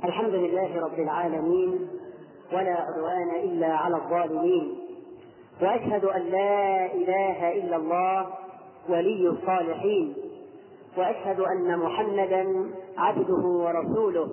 الحمد لله رب العالمين ولا عدوان الا على الظالمين واشهد ان لا اله الا الله ولي الصالحين واشهد ان محمدا عبده ورسوله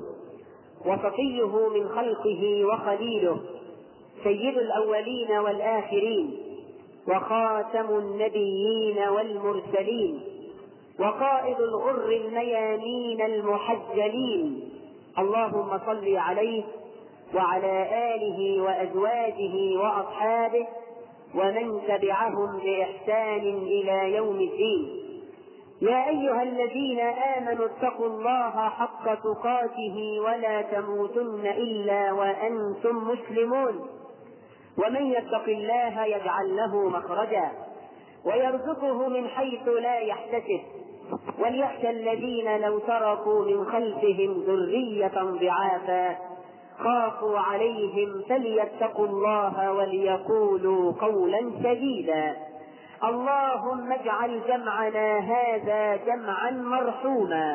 وصفيه من خلقه وخليله سيد الاولين والاخرين وخاتم النبيين والمرسلين وقائد الغر الميامين المحجلين اللهم صل عليه وعلى اله وازواجه واصحابه ومن تبعهم باحسان الى يوم الدين يا ايها الذين امنوا اتقوا الله حق تقاته ولا تموتن الا وانتم مسلمون ومن يتق الله يجعل له مخرجا ويرزقه من حيث لا يحتسب وليخشى الذين لو تركوا من خلفهم ذرية ضعافا خافوا عليهم فليتقوا الله وليقولوا قولا سديدا اللهم اجعل جمعنا هذا جمعا مرحوما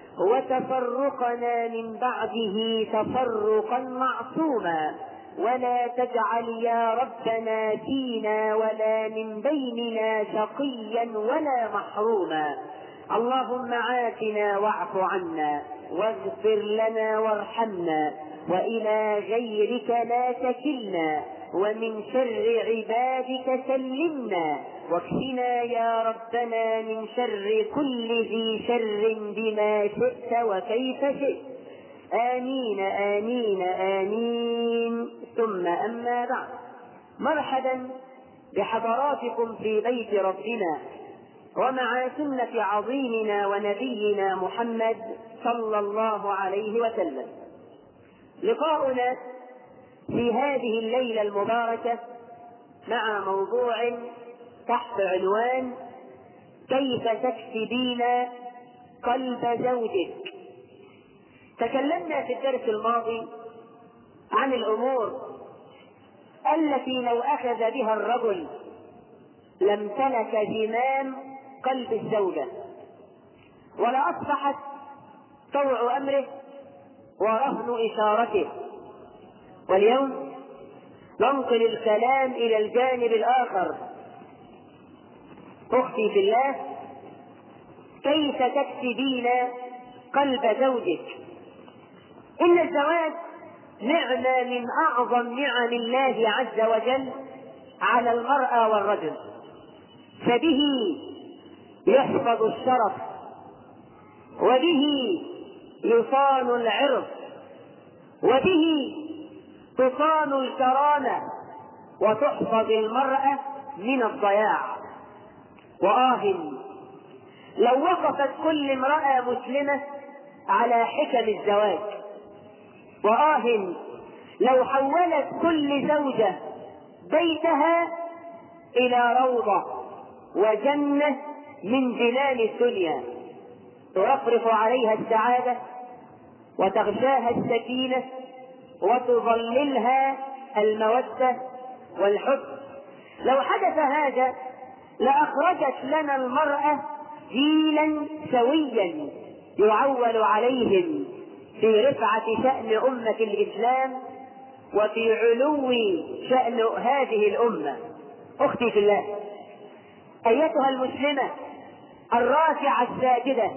وتفرقنا من بعده تفرقا معصوما ولا تجعل يا ربنا فينا ولا من بيننا شقيا ولا محروما اللهم عافنا واعف عنا واغفر لنا وارحمنا والى غيرك لا تكلنا ومن شر عبادك سلمنا واكفنا يا ربنا من شر كل ذي شر بما شئت وكيف شئت آمين آمين آمين ثم أما بعد مرحبا بحضراتكم في بيت ربنا ومع سنة عظيمنا ونبينا محمد صلى الله عليه وسلم لقاؤنا في هذه الليلة المباركة مع موضوع تحت عنوان كيف تكسبين قلب زوجك تكلمنا في الدرس الماضي عن الامور التي لو اخذ بها الرجل لامتلك زمام قلب الزوجه ولاصبحت طوع امره ورهن اشارته واليوم ننقل الكلام الى الجانب الاخر اختي في الله كيف تكسبين قلب زوجك ان الزواج نعمه من اعظم نعم الله عز وجل على المراه والرجل فبه يحفظ الشرف وبه يصان العرض وبه تصان الكرامه وتحفظ المراه من الضياع وآه لو وقفت كل امرأة مسلمة على حكم الزواج وآه لو حولت كل زوجة بيتها إلى روضة وجنة من جنان الدنيا ترفرف عليها السعادة وتغشاها السكينة وتظللها المودة والحب لو حدث هذا لأخرجت لنا المرأة جيلا سويا يعول عليهم في رفعة شأن أمة الإسلام وفي علو شأن هذه الأمة أختي في الله أيتها المسلمة الرافعة الساجدة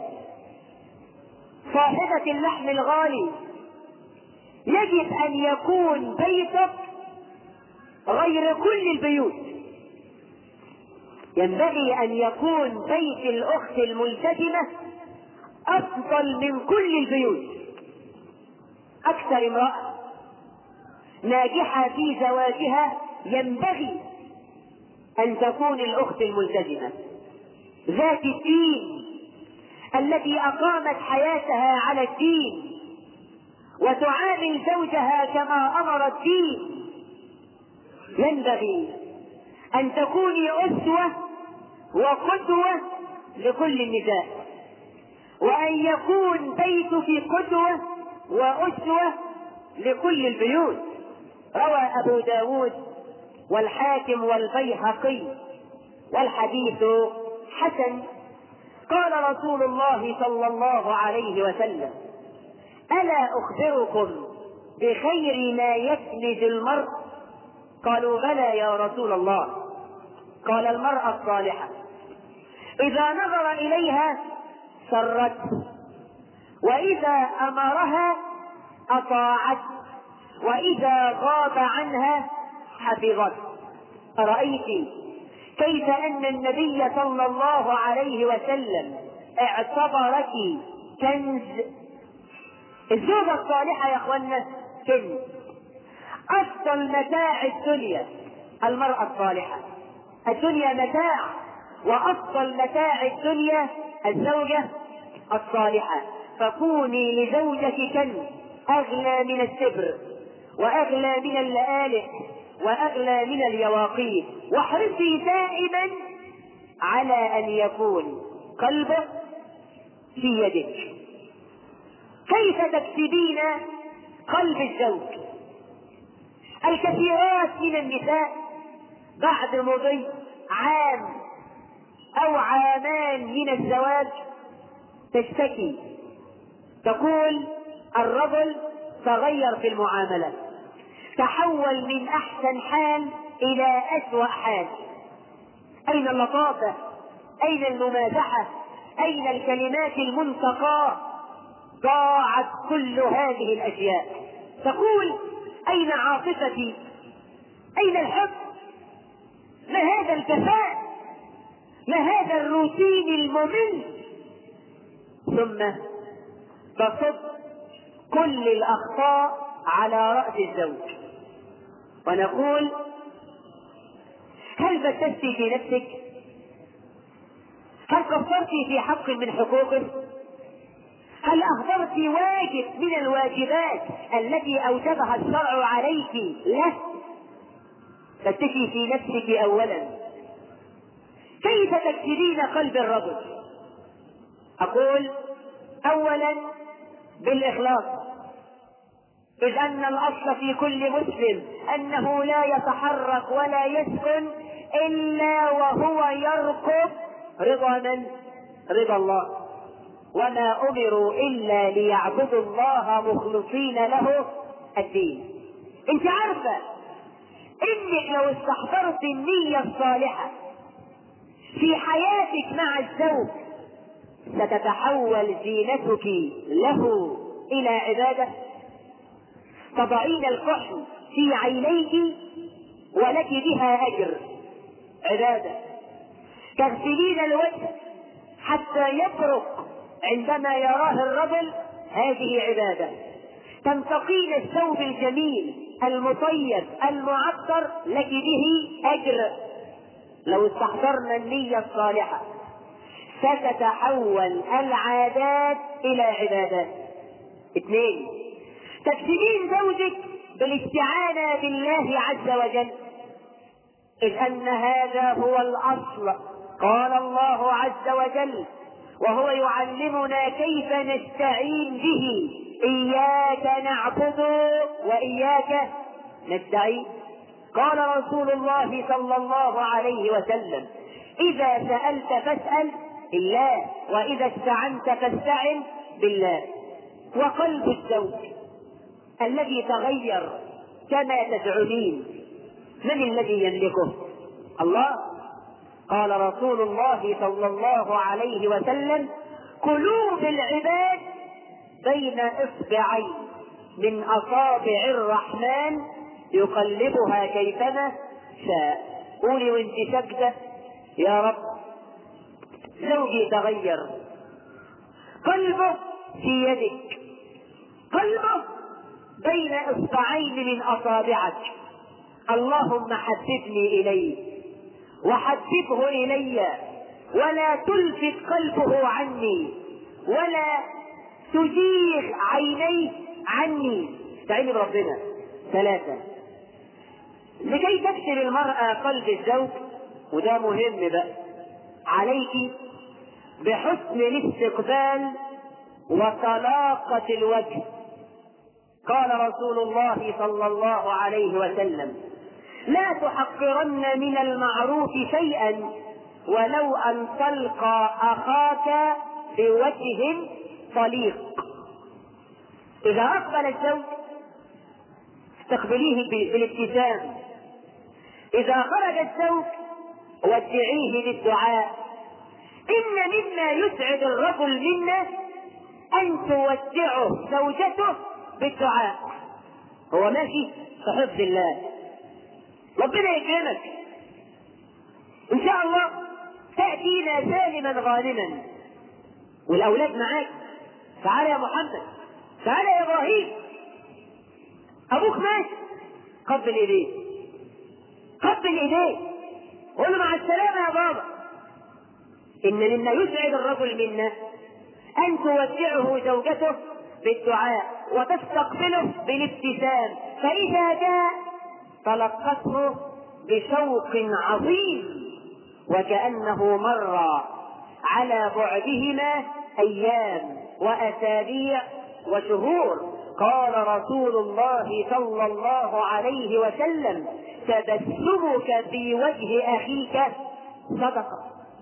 صاحبة اللحم الغالي يجب أن يكون بيتك غير كل البيوت ينبغي أن يكون بيت الأخت الملتزمة أفضل من كل البيوت أكثر امرأة ناجحة في زواجها ينبغي أن تكون الأخت الملتزمة ذات الدين التي أقامت حياتها على الدين وتعامل زوجها كما أمر الدين ينبغي أن تكوني أسوة وقدوة لكل النساء وأن يكون بيتك قدوة وأسوة لكل البيوت روى أبو داود والحاكم والبيهقي والحديث حسن قال رسول الله صلى الله عليه وسلم ألا أخبركم بخير ما يكنز المرء قالوا بلى يا رسول الله قال المرأة الصالحة إذا نظر إليها سرته وإذا أمرها أطاعت وإذا غاب عنها حفظت أرأيت كيف أن النبي صلى الله عليه وسلم اعتبرك كنز الزوجة الصالحة يا اخوانا كنز أفضل متاع الدنيا المرأة الصالحة الدنيا متاع وأفضل متاع الدنيا الزوجة الصالحة فكوني لزوجك كنز أغلى من السبر وأغلى من اللآلئ وأغلى من اليواقيت واحرصي دائما على أن يكون قلبه في يدك كيف تكسبين قلب الزوج الكثيرات من النساء بعد مضي عام او عامان من الزواج تشتكي تقول الرجل تغير في المعامله تحول من احسن حال الى اسوا حال اين اللطافه اين الممازحه اين الكلمات المنتقاه ضاعت كل هذه الاشياء تقول اين عاطفتي اين الحب ما هذا الكفاء ما هذا الروتين الممل ثم تصب كل الاخطاء على راس الزوج ونقول هل فتشت في نفسك هل قصرت في حق من حقوقه هل أهدرت واجب من الواجبات التي أوجبها الشرع عليك له فتشي في نفسك أولا كيف تكسبين قلب الرجل أقول أولا بالإخلاص إذ أن الأصل في كل مسلم أنه لا يتحرك ولا يسكن إلا وهو يرقب رضا من؟ رضا الله وما امروا الا ليعبدوا الله مخلصين له الدين انت عارفه انك لو استحضرت النيه الصالحه في حياتك مع الزوج ستتحول زينتك له الى عباده تضعين الكحل في عينيك ولك بها اجر عباده تغسلين الوجه حتى يبرق عندما يراه الرجل هذه عبادة تنتقين الثوب الجميل المطيب المعطر لك به أجر لو استحضرنا النية الصالحة ستتحول العادات إلى عبادات اثنين تكسبين زوجك بالاستعانة بالله عز وجل إذ أن هذا هو الأصل قال الله عز وجل وهو يعلمنا كيف نستعين به إياك نعبد وإياك نستعين قال رسول الله صلى الله عليه وسلم إذا سألت فاسأل الله وإذا استعنت فاستعن بالله وقلب الزوج الذي تغير كما تزعمين من الذي يملكه الله قال رسول الله صلى الله عليه وسلم قلوب العباد بين اصبعين من اصابع الرحمن يقلبها كيفما شاء قولي وانت سجدة يا رب زوجي تغير قلبه في يدك قلبه بين اصبعين من اصابعك اللهم حببني اليه وحببه الي ولا تلفت قلبه عني ولا تزيغ عينيه عني استعيني بربنا ثلاثة لكي تكسر المرأة قلب الزوج وده مهم بقى عليك بحسن الاستقبال وطلاقة الوجه قال رسول الله صلى الله عليه وسلم لا تحقرن من المعروف شيئا ولو ان تلقى اخاك بوجه طليق إذا أقبل الزوج استقبليه بالابتسام إذا خرج الزوج ودعيه بالدعاء إن مما يسعد الرجل منا أن تودعه زوجته بالدعاء هو ماشي في حفظ الله ربنا يكرمك إن شاء الله تأتينا سالما غانما والأولاد معاك تعال يا محمد تعال يا إبراهيم أبوك مات قبل إيديه قبل إيديه قول له مع السلامة يا بابا إن مما يسعد الرجل منا أن تودعه زوجته بالدعاء وتستقبله بالابتسام فإذا جاء تلقته بشوق عظيم وكأنه مر على بعدهما أيام وأسابيع وشهور قال رسول الله صلى الله عليه وسلم تبسمك في وجه أخيك صدقة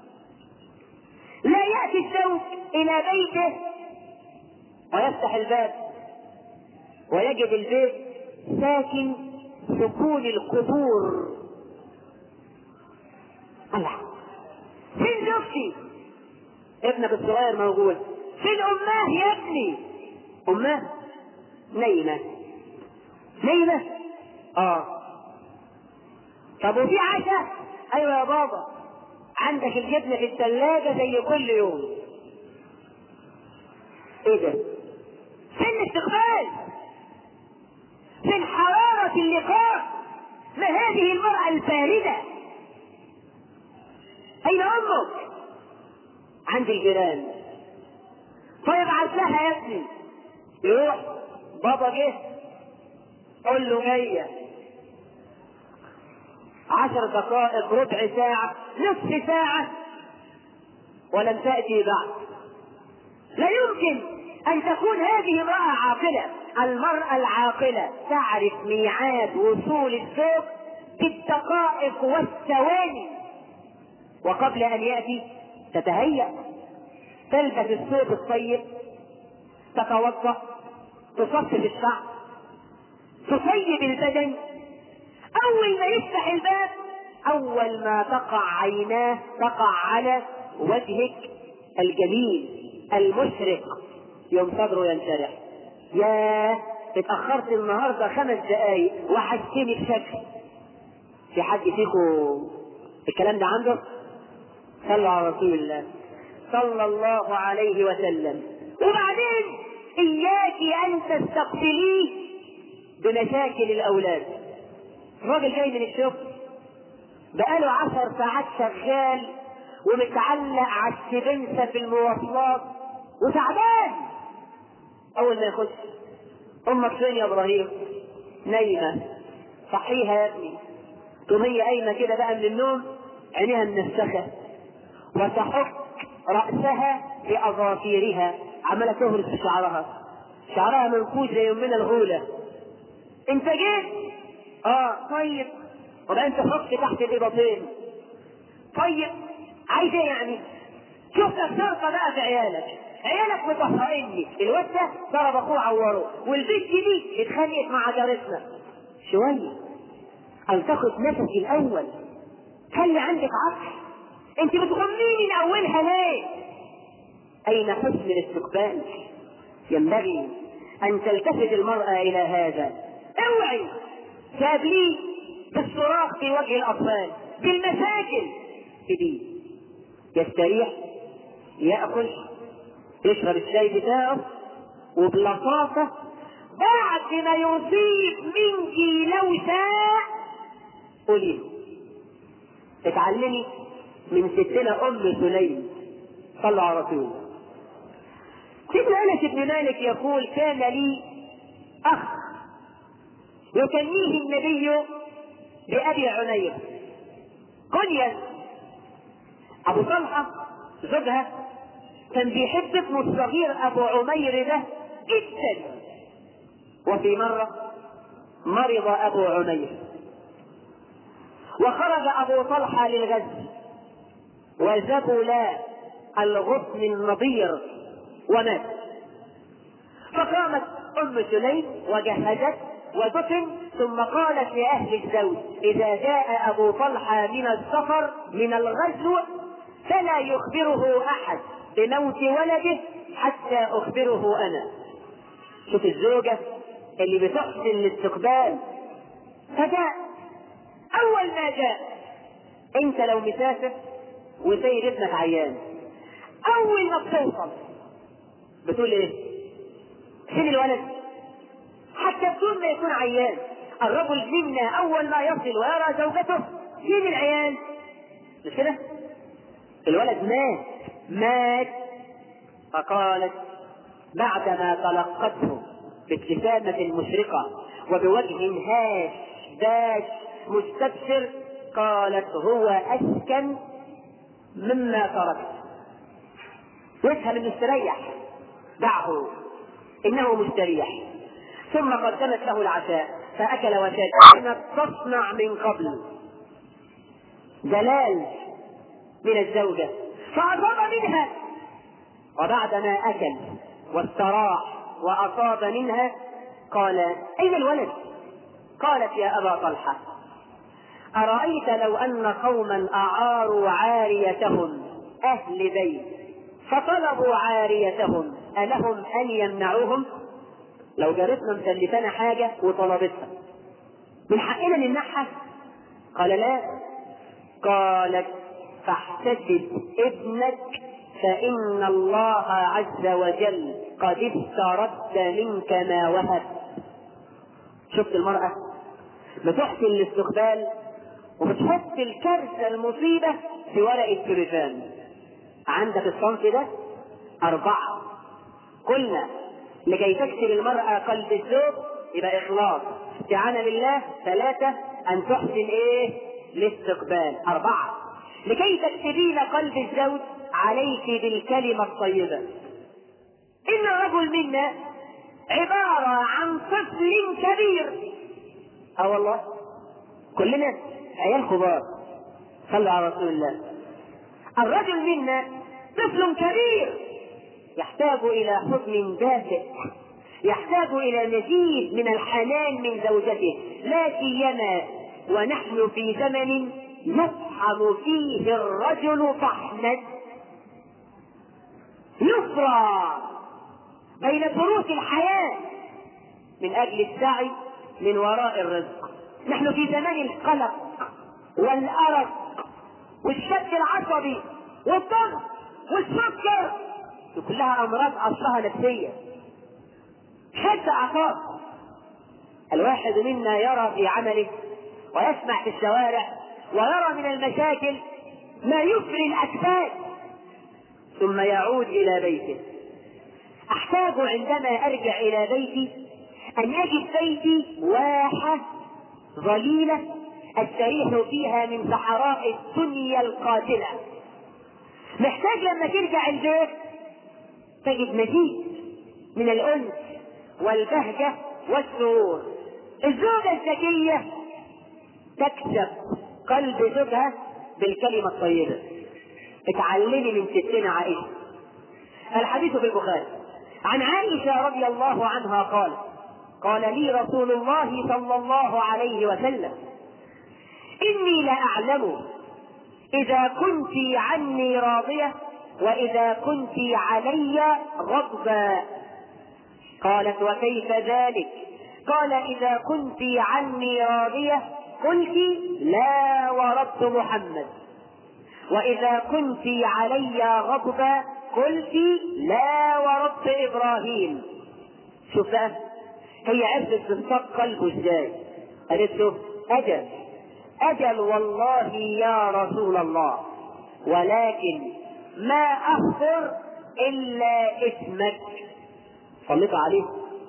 لا يأتي الزوج إلى بيته ويفتح الباب ويجد البيت ساكن سكون القبور الله فين زوجتي ابنك الصغير موجود فين اماه يا ابني اماه نايمه نايمه اه طب وفي عشاء ايوه يا بابا عندك الجبنه في الثلاجه زي كل يوم ايه ده فين الاستقبال فين حراره اللقاء ما هذه المراه البارده أين أمك؟ عند الجيران طيب لها يا ابني يروح بابا جه قول له جاية عشر دقائق ربع ساعة نصف ساعة ولم تأتي بعد لا يمكن أن تكون هذه امرأة عاقلة المرأة العاقلة تعرف ميعاد وصول الزوج بالدقائق والثواني وقبل أن يأتي تتهيأ تلبس الثوب الطيب تتوضأ تصفف الشعر تصيب البدن أول ما يفتح الباب أول ما تقع عيناه تقع على وجهك الجميل المشرق يوم صدره ينشرح يا اتأخرت النهاردة خمس دقايق وحشتني بشكل في حد فيكم الكلام ده عنده؟ صلوا على رسول الله صلى الله عليه وسلم وبعدين إياك أن تستقبليه بمشاكل الأولاد الراجل جاي من الشغل بقاله عشر ساعات شغال ومتعلق على السبنسة في المواصلات وتعبان أول ما يخش أمك فين يا إبراهيم؟ نايمة صحيها يا ابني تقوم هي قايمة كده بقى من النوم عينيها منسخة وتحك رأسها بأظافيرها عمالة تهرس في شعرها شعرها منكوش زي يومنا الغولة انت جيت اه طيب وبقى انت حط تحت الإباطين طيب عايز ايه يعني شوف لك شرطة بقى في عيالك عيالك مطهريني الواد ده ضرب اخوه عوره والبنت دي اتخانقت مع جارتنا شوية أن تاخد نفسي الأول خلي عندك عقل انت بتغميني من اولها ليه اين حسن الاستقبال ينبغي ان تلتفت المرأة الى هذا اوعي تقابليه بالصراخ في وجه الاطفال بالمشاكل دي يستريح ياكل يشرب الشاي بتاعه وبلطافه بعد ما يصيب منك لو شاء قولي اتعلمي من ستنا ام سليم صلى على رسول الله سيدنا انس بن مالك يقول كان لي اخ يكنيه النبي بابي عنير كنيا ابو طلحه زوجها كان بيحب ابنه الصغير ابو عمير ده جدا وفي مره مرض ابو عمير وخرج ابو طلحه للغزو وجبل الغصن النضير ومات فقامت ام سليم وجهزت ودفن ثم قالت لأهل الزوج إذا جاء أبو طلحة من السفر من الغزو فلا يخبره أحد بموت ولده حتى أخبره أنا شوف الزوجة اللي بتحسن الاستقبال فجاء أول ما جاء أنت لو مسافر وسيد ابنك عيان أول ما بتوصل بتقول إيه؟ فين الولد؟ حتى بدون ما يكون عيان الرجل منا اول ما يصل ويرى زوجته فين العيال مش كده الولد مات مات فقالت بعدما تلقته بابتسامة مشرقة وبوجه هاش باش مستبشر قالت هو أسكن مما تركت وجهها من مستريح دعه إنه مستريح ثم قدمت له العشاء فأكل وشرب كانت تصنع من قبل دلال من الزوجة فأصاب منها وبعدما أكل واستراح وأصاب منها قال أين الولد؟ قالت يا أبا طلحة أرأيت لو أن قوما أعاروا عاريتهم أهل بيت فطلبوا عاريتهم ألهم أن يمنعوهم؟ لو جارتنا مسلفانا حاجة وطلبتها من حقنا نمنعها؟ قال لا قالت فاحتسب ابنك فإن الله عز وجل قد استرد منك ما وهب شفت المرأة بتحسن الاستقبال وبتحط الكارثة المصيبة في ورق التليفون عندك الصنف ده أربعة قلنا لكي تكسب المرأة قلب الزوج يبقى إخلاص استعانة بالله ثلاثة أن تحسن إيه؟ الاستقبال أربعة لكي تكسبين قلب الزوج عليك بالكلمة الطيبة إن الرجل منا عبارة عن طفل كبير اه والله كلنا عيال كبار صلوا على رسول الله الرجل منا طفل كبير يحتاج إلى حضن دافئ يحتاج إلى مزيد من الحنان من زوجته لا سيما ونحن في زمن يطحن فيه الرجل طحنا يفرى بين فروس الحياة من أجل السعي من وراء الرزق نحن في زمان القلق والأرق والشد العصبي والضغط والسكر دي كلها أمراض أصلها نفسية شد أعصاب الواحد منا يرى في عمله ويسمع في الشوارع ويرى من المشاكل ما يفري الأكباد ثم يعود إلى بيته أحتاج عندما أرجع إلى بيتي أن أجد بيتي واحة ظليلة أستريح فيها من صحراء الدنيا القاتلة محتاج لما ترجع البيت تجد مزيد من الأنس والبهجة والسرور الزوجة الذكية تكسب قلب زوجها بالكلمة الطيبة اتعلمي من ستنا عائشة الحديث في البخاري عن عائشة رضي الله عنها قال قال لي رسول الله صلى الله عليه وسلم إني لأعلم إذا كنت عني راضية وإذا كنت علي غضبا قالت وكيف ذلك قال إذا كنت عني راضية قلت لا ورب محمد وإذا كنت علي غضبا قلت لا ورب إبراهيم شوف بقى هي عرفت تنطق قلبه ازاي قالت له أجل أجل والله يا رسول الله ولكن ما أخبر إلا اسمك صليت عليه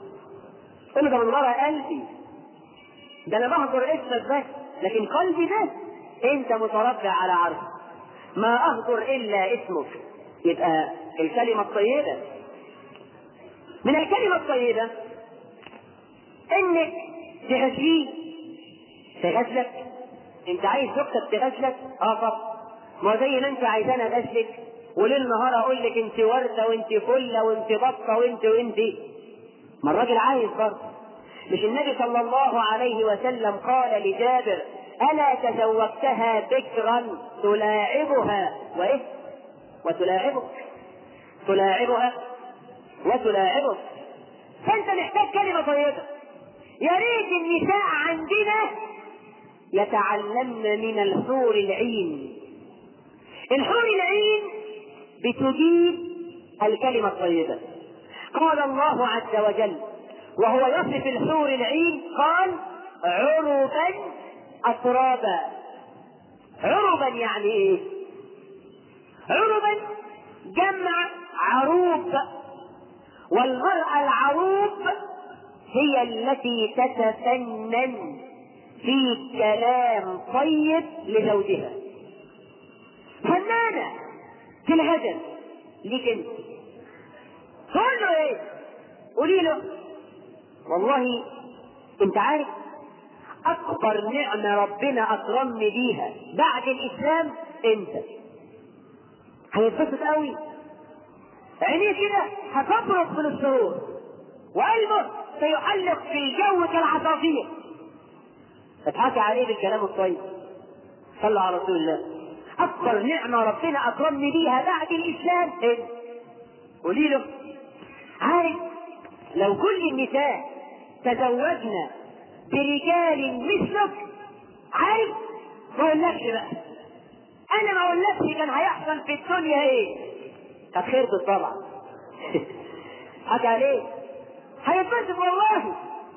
قل ده من ورا قلبي ده انا بحضر اسمك بس لكن قلبي ده انت متربع على عرش ما اهجر الا اسمك يبقى الكلمة الطيبة من الكلمة الطيبة انك تغسليه تغسلك انت عايز زوجتك تغسلك اه طب ما زي ما انت عايزانا اغسلك وليل نهار اقول لك انت ورده وانت فله وانت بطه وانت وانت ما الراجل عايز برضه مش النبي صلى الله عليه وسلم قال لجابر ألا تزوجتها بكرا تلاعبها وإيه؟ وتلاعبك تلاعبها وتلاعبك فأنت محتاج كلمة طيبة يا ريت النساء عندنا يتعلمن من الحور العين الحور العين بتجيب الكلمة الطيبة قال الله عز وجل وهو يصف الحور العين قال عربا أترابا عربا يعني ايه عربا جمع عروب والمرأة العروب هي التي تتفنن في كلام طيب لزوجها فنانة في الهدف ليك انت تقول له ايه قولي له والله انت عارف اكبر نعمة ربنا اكرمني بيها بعد الاسلام انت هيتبسط قوي عينيه كده هتبرق من السرور وقلبه سيحلق في الجو كالعصافير تضحكي عليه بالكلام الطيب صلى على رسول الله اكبر نعمة ربنا اكرمني بيها بعد الاسلام انت قولي له عارف لو كل النساء تزوجنا برجال مثلك عارف ما اقولكش بقى انا ما اقولكش كان هيحصل في الدنيا ايه كانت خير طبعا حكى عليه هيتبسط والله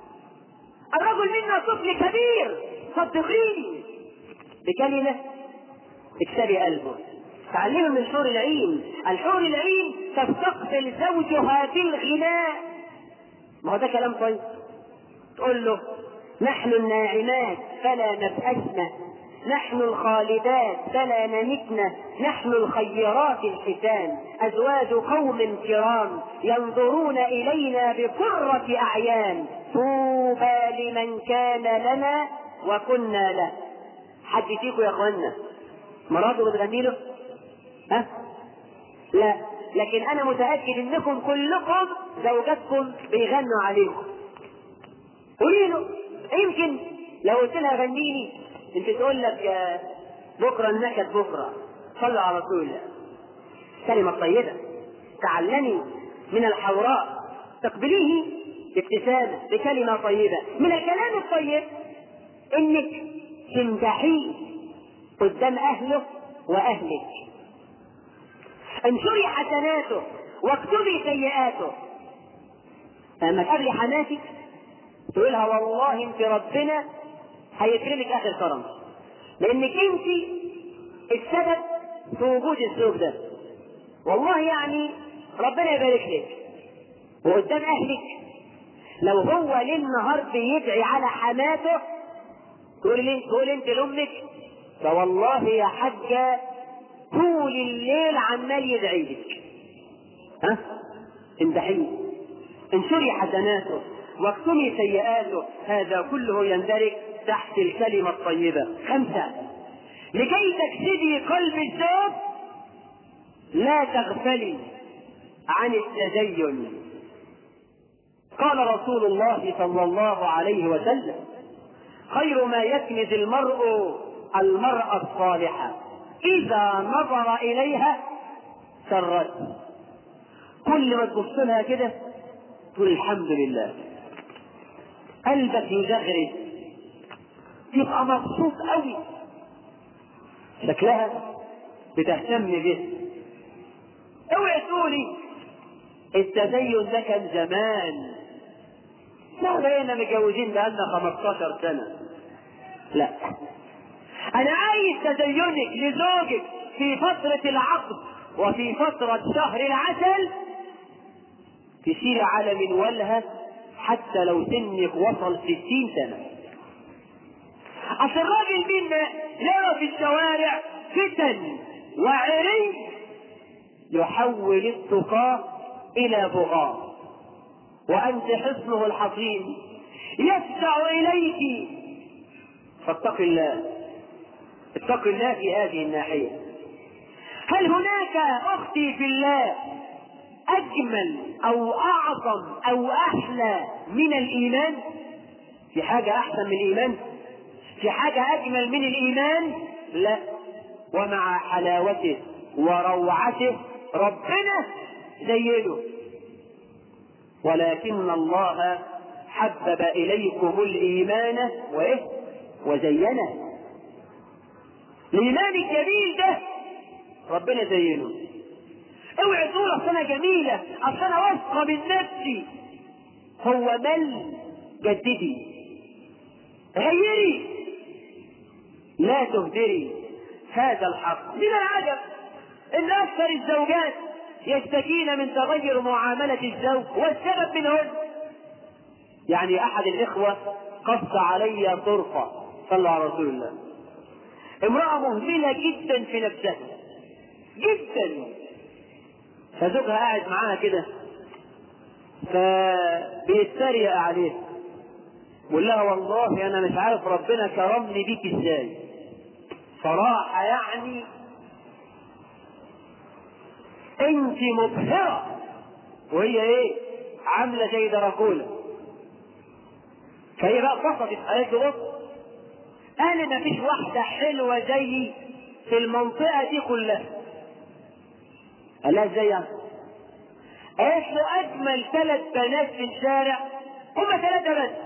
الرجل منا طفل كبير صدقيني بكلمة تكسبي قلبه تعلموا من حور العين الحور العين تستقبل زوجها بالغناء ما هو ده كلام طيب تقول له نحن الناعمات فلا نبأسن نحن الخالدات فلا نمتن نحن الخيرات الحسان أزواج قوم كرام ينظرون إلينا بقرة أعيان طوبى لمن كان لنا وكنا له حد فيكم يا اخوانا مراته بتغني له ها لا لكن انا متاكد انكم كلكم زوجاتكم بيغنوا عليكم قولي له يمكن لو قلت لها غنيني انت تقول لك يا بكره النكد بكره صلوا على رسول الله كلمه طيبه تعلمي من الحوراء تقبليه بابتسامه بكلمه طيبه من الكلام الطيب انك تمدحيه قدام اهله واهلك انشري حسناته واكتبي سيئاته فلما تقابلي حماتك تقولها والله انت ربنا هيكرمك اخر كرم لانك انت السبب في وجود الزوج ده والله يعني ربنا يبارك لك وقدام اهلك لو هو ليل نهار بيدعي على حماته تقول لي تقول انت لامك فوالله يا حاجه طول الليل عمال يدعي لك ها امدحيه انشري حسناته واكتمي سيئاته هذا كله يندرج تحت الكلمة الطيبة خمسة لكي تكسبي قلب الزوج لا تغفلي عن التزين قال رسول الله صلى الله عليه وسلم خير ما يكنز المرء المرأة الصالحة إذا نظر إليها سرت كل ما تبص لها كده تقول الحمد لله قلبك يزغرد تبقى مبسوط قوي شكلها بتهتم به اوعي تقولي التزين ده كان زمان لا بقينا متجوزين بقالنا 15 سنة لا أنا عايز تزينك لزوجك في فترة العقد وفي فترة شهر العسل تشيل على منولها حتى لو سنك وصل ستين سنة أصل الراجل منا يرى في الشوارع فتن وعري يحول التقى إلى بغاء وأنت حصنه الحصين يدفع إليك فاتق الله اتق الله في هذه الناحية هل هناك أختي في الله اجمل او اعظم او احلى من الايمان في حاجة احسن من الايمان في حاجة اجمل من الايمان لا ومع حلاوته وروعته ربنا زينه ولكن الله حبب اليكم الايمان وايه وزينه الايمان الجميل ده ربنا زينه اوعي تقول اصل انا جميله اصل انا واثقه من نفسي هو مل جددي غيري لا تهدري هذا الحق من العجب ان اكثر الزوجات يشتكين من تغير معاملة الزوج والسبب منهن يعني احد الاخوة قص علي طرفة صلى على رسول الله امرأة مهملة جدا في نفسها جدا فزوجها قاعد معاها كده فبيتريق عليه بيقول لها والله انا مش عارف ربنا كرمني بيك ازاي صراحة يعني انت مبهرة وهي ايه عاملة زي دراكولا فهي بقى قصدت قالت له بص انا ما فيش واحدة حلوة زيي في المنطقة دي كلها قال لها ازاي يعني؟ قالت له اجمل ثلاث بنات في الشارع هما ثلاثة بس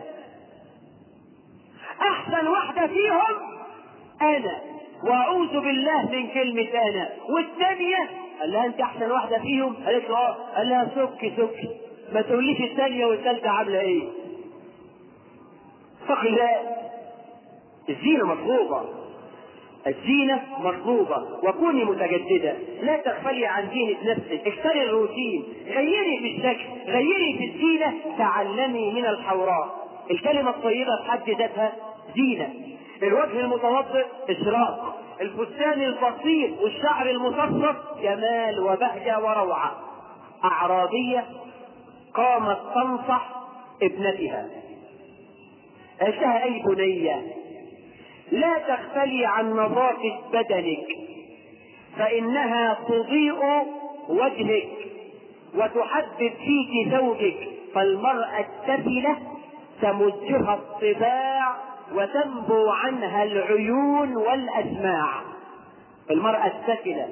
احسن واحدة فيهم انا واعوذ بالله من كلمة انا والثانية قال لها انت احسن واحدة فيهم قالت له اه قال لها سكي سكي ما تقوليش الثانية والثالثة عاملة ايه اتق الله الزينة مطلوبة الزينة مطلوبة وكوني متجددة لا تغفلي عن زينة نفسك اشتري الروتين غيري في الشكل غيري في الزينة تعلمي من الحوراء الكلمة الطيبة في حد ذاتها زينة الوجه المتوضئ إشراق الفستان البسيط والشعر المصفف جمال وبهجة وروعة أعرابية قامت تنصح ابنتها قالت لها أي بنية لا تغفلي عن نظافة بدنك فإنها تضيء وجهك وتحبب فيك زوجك فالمرأة التفلة تمجها الطباع وتنبو عنها العيون والأسماع المرأة السفلة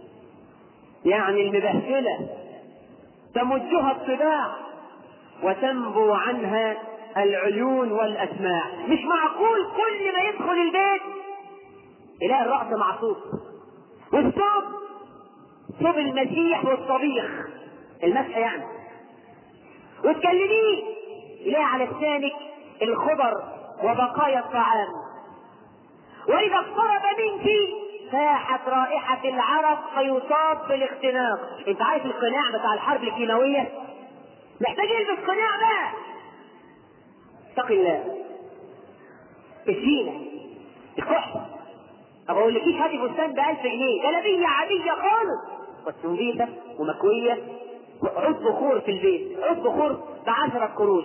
يعني المبهدلة تمجها الطباع وتنبو عنها العيون والأسماع مش معقول كل ما يدخل البيت يلاقي الرأس معصوب والصوب صوب المسيح والطبيخ المسح يعني وتكلميه يلاقي على لسانك الخضر وبقايا الطعام وإذا اقترب منك فاحت رائحة العرق فيصاب بالاختناق انت عارف القناع بتاع الحرب الكيماوية محتاج يلبس قناع بقى اتق الله الزينة الكحل طب اقول لكيش هاتي فستان ب 1000 جنيه جلابية عادية خالص بس نظيفة ومكوية عود بخور في البيت عود بخور ب 10 قروش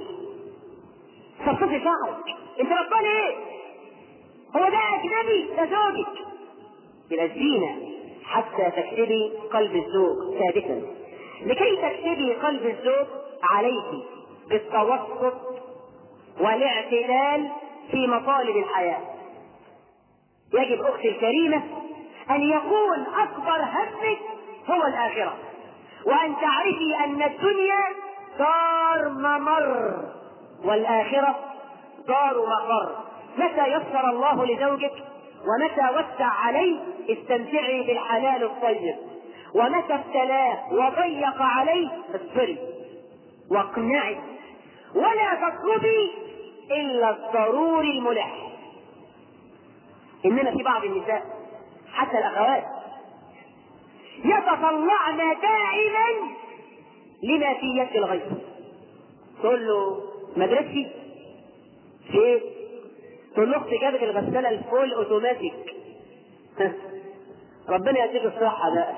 صفصفي شعرك انت ربنا ايه؟ هو ده اجنبي ده زوجك يبقى الزينة حتى تكسبي قلب الزوج ثابتا لكي تكسبي قلب الزوج عليك بالتوسط والاعتدال في مطالب الحياة يجب أختي الكريمة أن يكون أكبر همك هو الآخرة وأن تعرفي أن الدنيا دار ممر والآخرة دار مقر متى يسر الله لزوجك ومتى وسع عليه استمتعي بالحلال الطيب ومتى ابتلاه وضيق عليه اصبري واقنعي ولا تطلبي الا الضروري الملح انما في بعض النساء حتى الاخوات يتطلعن دائما لما في يد الغير تقول له مدرستي في ايه؟ تقول له اختي جابت الغساله الفول اوتوماتيك ربنا يديك الصحه بقى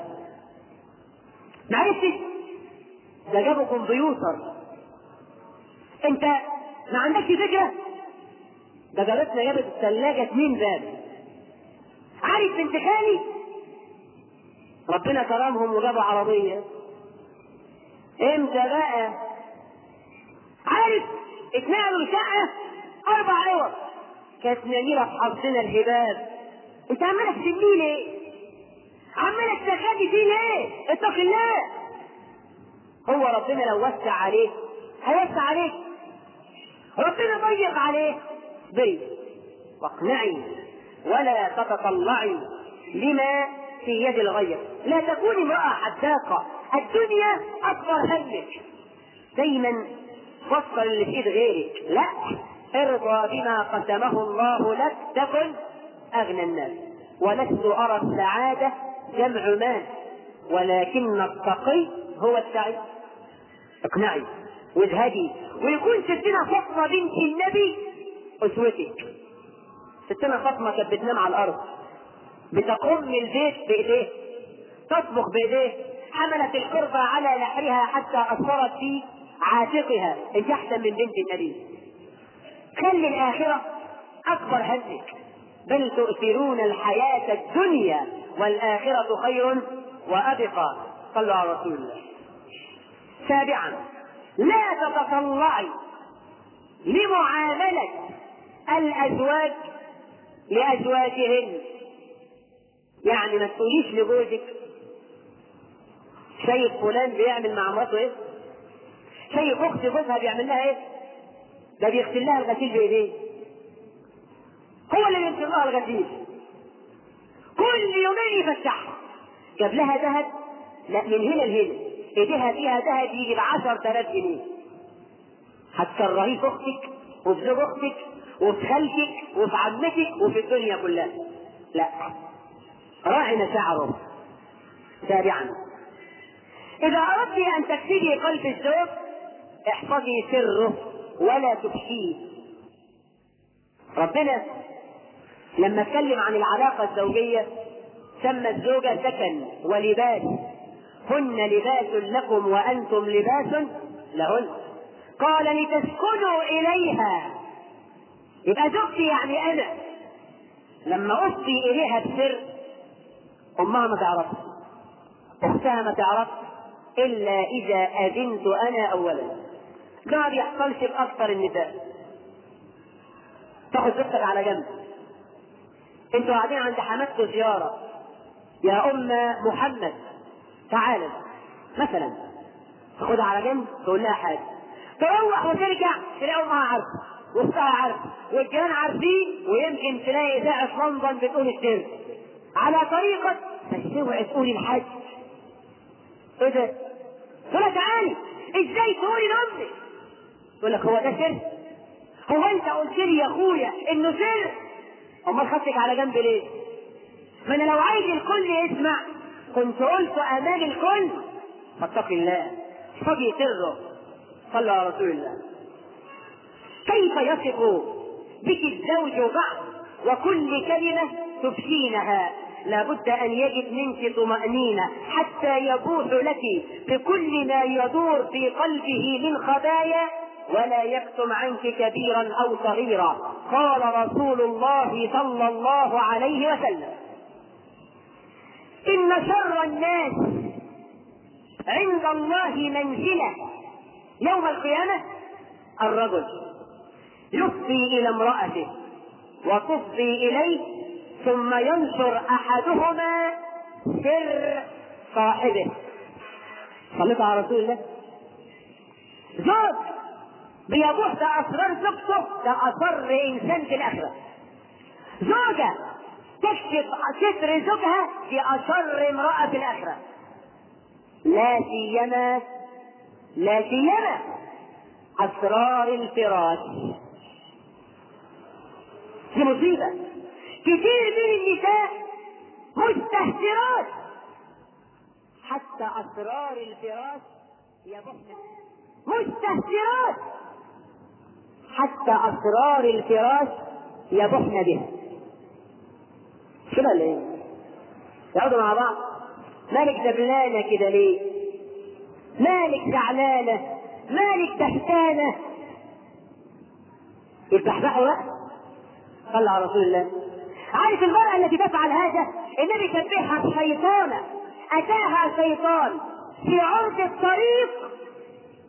معلش ده جابوا كمبيوتر انت ما عندكش فكره ده جارتنا جابت الثلاجه اتنين باب عارف بنت خالي ربنا كرمهم وجابوا عربيه امتى بقى عارف اتنقلوا لشقة أربع عوض كانت نميرة في حظنا الهباب أنت عمالك تسميه ليه؟ عمالك تخافي فيه ليه؟ اتق الله هو ربنا لو وسع عليه هيوسع عليك ربنا ضيق عليه ضيق واقنعي ولا تتطلعي لما في يد الغير لا تكوني امرأة حداقة الدنيا أكبر همك دايما فكر اللي في ايد غيرك لا ارضى بما قسمه الله لك تكن أغنى الناس ولست أرى السعادة جمع مال ولكن التقي هو السعيد اقنعي واذهبي ويكون ستنا فاطمة بنت النبي أسوتك ستنا فاطمة كانت بتنام على الأرض بتقوم من البيت بإيديه تطبخ بإيديه حملت القربة على نحرها حتى أثرت في عاتقها انت أحسن من بنت النبي خلي الآخرة أكبر همك بل تؤثرون الحياة الدنيا والآخرة خير وأبقى صلوا على رسول الله سابعا لا تتطلعي لمعاملة الأزواج لأزواجهن يعني ما تقوليش لجوزك شايف فلان بيعمل مع مراته ايه؟ شايف اخت جوزها بيعمل لها ايه؟ ده بيغسل لها الغسيل بايديه هو اللي بيغسل لها الغسيل كل يومين يفتحها جاب لها ذهب لا من هنا لهنا ايديها فيها ذهب يجي ب 10000 جنيه هتكرهيه في اختك وفي زوج اختك وفي خالتك وفي عمتك وفي الدنيا كلها لا راعي مشاعره سابعا إذا أردت أن تكسبي قلب الزوج احفظي سره ولا تفشيه ربنا لما اتكلم عن العلاقة الزوجية سمى الزوجة سكن ولباس هن لباس لكم وأنتم لباس لهن قال لتسكنوا إليها يبقى زوجتي يعني أنا لما أفضي إليها بسر أمها ما تعرفش أختها ما تعرفش إلا إذا أذنت أنا أولا ده ما بيحصلش بأكثر النساء تاخد زوجتك على جنب انتوا قاعدين عند حماتكم زيارة يا أم محمد تعالى مثلا تاخدها على جنب تقول لها حاجة تروح وترجع تلاقي أمها عارفة واختها عارفة والجيران عارفين ويمكن تلاقي إذاعة لندن بتقول السر على طريقة بس اوعي تقولي الحاج ايه ده؟ تقول لها تعالي ازاي تقولي لامك؟ تقول لك هو ده سر؟ هو انت قلت لي يا اخويا انه سر؟ امال خدتك على جنب ليه؟ ما انا لو عايز الكل يسمع كنت قلت امام الكل فاتقي الله احفظي سره صلى على رسول الله كيف يثق بك الزوج بعد وكل كلمة تفشينها لابد أن يجد منك طمأنينة حتى يبوح لك بكل ما يدور في قلبه من خبايا ولا يكتم عنك كبيرا أو صغيرا قال رسول الله صلى الله عليه وسلم إن شر الناس عند الله منزلة يوم القيامة الرجل يفضي إلى امرأته وتفضي إليه ثم ينشر أحدهما سر صاحبه صليت على رسول الله زوج بيبوح بأسرار زوجته ده أسر إنسان في الآخرة زوجة تكشف ستر زوجها بأسر امرأة في الآخرة لا سيما لا سيما أسرار الفراش دي مصيبة كثير من النساء مستهترات حتى أسرار الفراش يبحن مستهترات حتى أسرار الفراش يبحن بها كده ليه؟ يقعدوا مع بعض مالك دبلانة كده ليه؟ مالك زعلانة مالك تهتانة يتبحبحوا بقى صلى على رسول الله عارف المرأة التي تفعل هذا النبي شبهها بشيطانة أتاها شيطان في عرض الطريق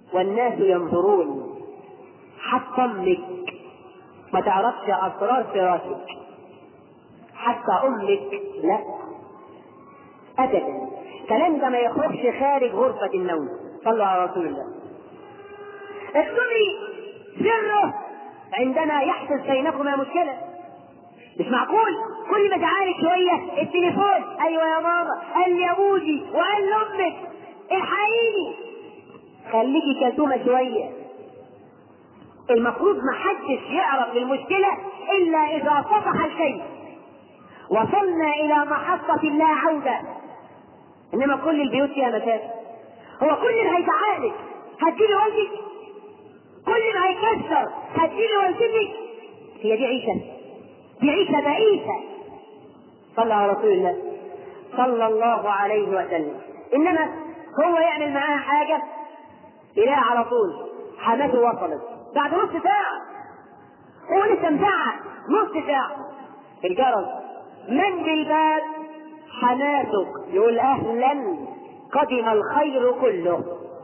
والناس ينظرون حتى امك ما تعرفش اسرار فراشك حتى امك لا ابدا كلام ده ما يخرجش خارج غرفة النوم صلوا على رسول الله اكتبي سره عندما يحدث بينكما مشكلة مش معقول كل ما تعارك شوية التليفون ايوه يا ماما قال لي ابوجي وقال لامك الحقيني خليكي كتومة شوية المفروض ما حدش يعرف المشكلة إلا إذا صفح الشيء وصلنا إلى محطة لا عودة إنما كل البيوت فيها مشاكل هو كل اللي هيتعالج هتجيلي والدك كل ما هيكسر هتجيلي والدتك هي دي عيشة دي عيشة بئيسة صلى على رسول الله صلى الله عليه وسلم إنما هو يعمل معاها حاجة يلاقي على طول حماته وصلت بعد نص ساعة هو لسه مزعق نص ساعة الجرس من بالباب حماتك يقول أهلا قدم الخير كله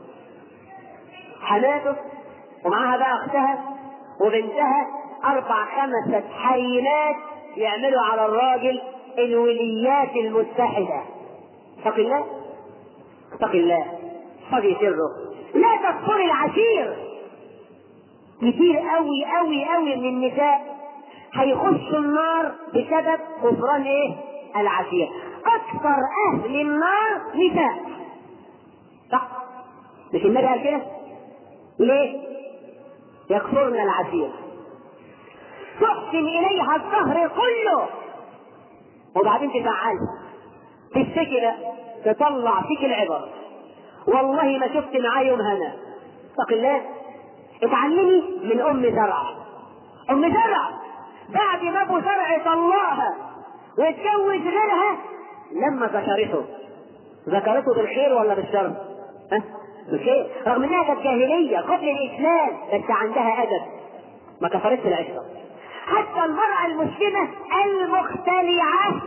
حماته ومعاها بقى أختها وبنتها أربع خمسة حريمات يعملوا على الراجل الوليات المتحدة اتق الله اتق الله احفظي سره لا تكفر العشير كتير قوي قوي قوي من النساء هيخشوا النار بسبب كفران ايه؟ العشير. اكثر اهل النار نساء. صح؟ مش النبي قال كده؟ ليه؟ يكفرن العشير. تحسن اليها الظهر كله وبعدين تزعلها تشتكي بقى تطلع فيك العبر والله ما شفت معاه يوم هنا اتق الله اتعلمي من ام زرع ام زرع بعد ما ابو زرع طلقها واتجوز غيرها لما ذكرته ذكرته بالخير ولا بالشر؟ ها؟ بالخير رغم انها كانت جاهليه قبل الاسلام بس عندها ادب ما كفرتش العشره حتى المرأة المسلمة المختلعة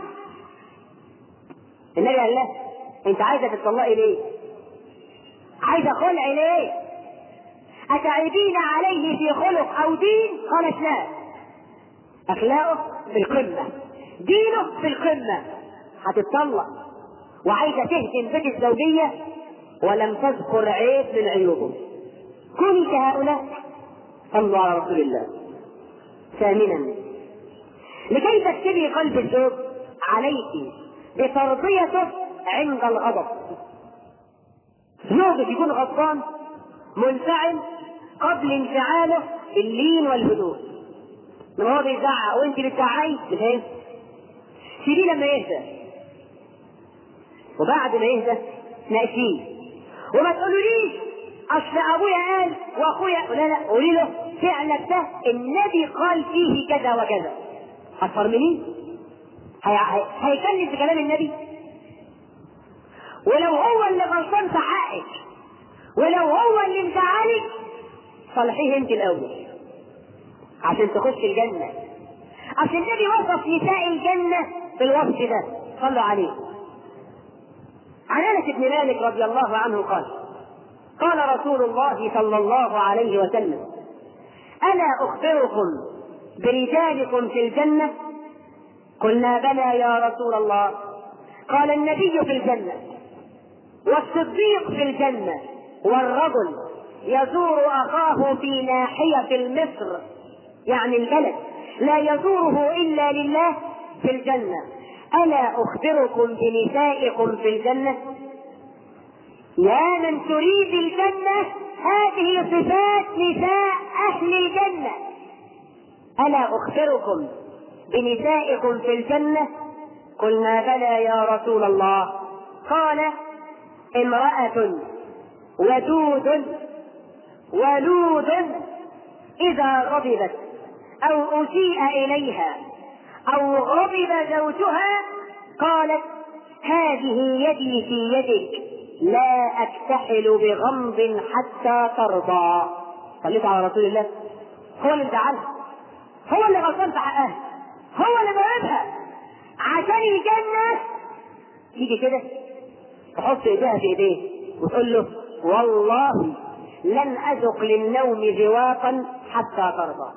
النبي قال لها انت عايزة تطلقي ليه؟ عايزة خلع ليه؟ أتعيبين عليه في خلق أو دين؟ قالت لا. أخلاقه في القمة، دينه في القمة، هتتطلق وعايزة تهدم بيت الزوجية ولم تذكر عيب من عيوبه. كوني كهؤلاء صلوا على رسول الله. ثامنا لكي تكتبي قلب الزوج عليك بترضيته عند الغضب زوجك يكون غضبان منفعل قبل انفعاله اللين والهدوء لما هو بيزعق وانت بتزعقي مش هينفع سيبيه لما يهدى وبعد ما يهدى ناقشيه وما تقولوليش اصل ابويا قال واخويا لا لا قولي له فعلك ده النبي قال فيه كذا وكذا هتفرمنيه هيكلم في كلام النبي ولو هو اللي غلطان في حقك ولو هو اللي مزعلك صلحيه انت الاول عشان تخش الجنه اصل النبي وصف نساء الجنه بالوصف ده صلوا عليه عن انس بن مالك رضي الله عنه قال قال رسول الله صلى الله عليه وسلم الا اخبركم برجالكم في الجنه قلنا بلى يا رسول الله قال النبي في الجنه والصديق في الجنه والرجل يزور اخاه في ناحيه المصر يعني البلد لا يزوره الا لله في الجنه الا اخبركم بنسائكم في الجنه يا من تريد الجنه هذه صفات نساء اهل الجنه الا اخبركم بنسائكم في الجنه قلنا بلى يا رسول الله قال امراه ودود ولود إذا غضبت أو أسيء إليها أو غضب زوجها قالت هذه يدي في يدك لا أكتحل بغمض حتى ترضى صليت على رسول الله هو اللي زعلها هو اللي غلطان في حقها هو اللي ضربها عشان الجنة تيجي كده تحط ايديها في ايديه وتقول له والله لن أذق للنوم ذواقا حتى ترضى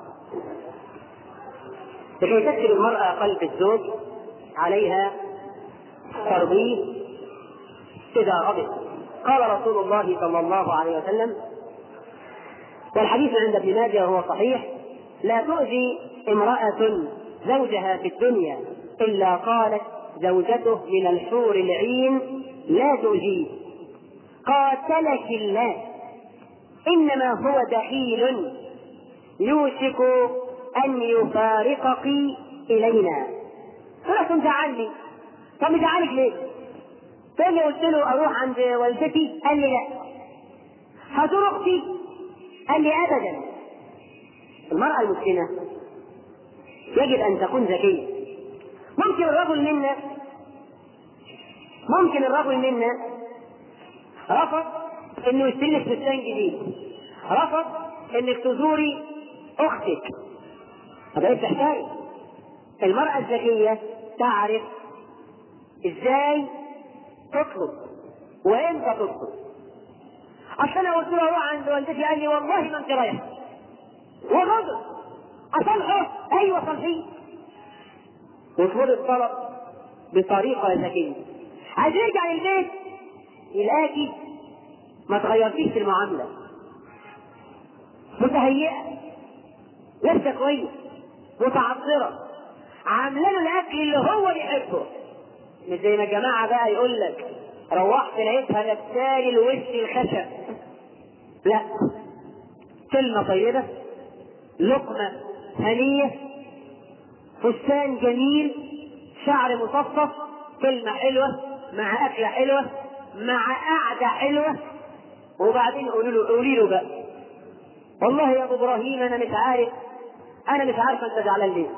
لكي تسكن المرأة قلب الزوج عليها ترضيه إذا غضب قال رسول الله صلى الله عليه وسلم والحديث عند ابن ماجه وهو صحيح لا تؤذي امرأة زوجها في الدنيا إلا قالت زوجته من الحور العين لا تؤذيه قاتلك الله إنما هو دخيل يوشك أن يفارقك إلينا قلت مزعلني طب مزعلك ليه؟ فإني قلت له أروح عند والدتي قال لي لا هزور أختي قال لي أبدا المرأة المسلمة يجب أن تكون ذكية ممكن الرجل منا ممكن الرجل منا رفض انه يشتري لك فستان جديد رفض انك تزوري اختك هذا ايه بتحتاج المرأة الذكية تعرف ازاي تطلب وامتى تطلب اصل انا قلت له اروح عند والدتي قال لي والله ما انت رايح وغضب اصلحه ايوه صلحيه وطلب الطلب بطريقه ذكيه عايز يرجع البيت يلاقي ما تغيرتيش في المعامله متهيئه لسه كويس متعطره عامله له الاكل اللي هو بيحبه مش زي ما الجماعه بقى يقول لك روحت لقيتها لابسالي الوش الخشب لا كلمه طيبه لقمه هنيه فستان جميل شعر مصفف كلمه حلوه مع اكله حلوه مع قعده حلوه وبعدين قولوا له قولي له بقى والله يا ابو ابراهيم انا مش عارف انا مش عارفه انت زعلان ليه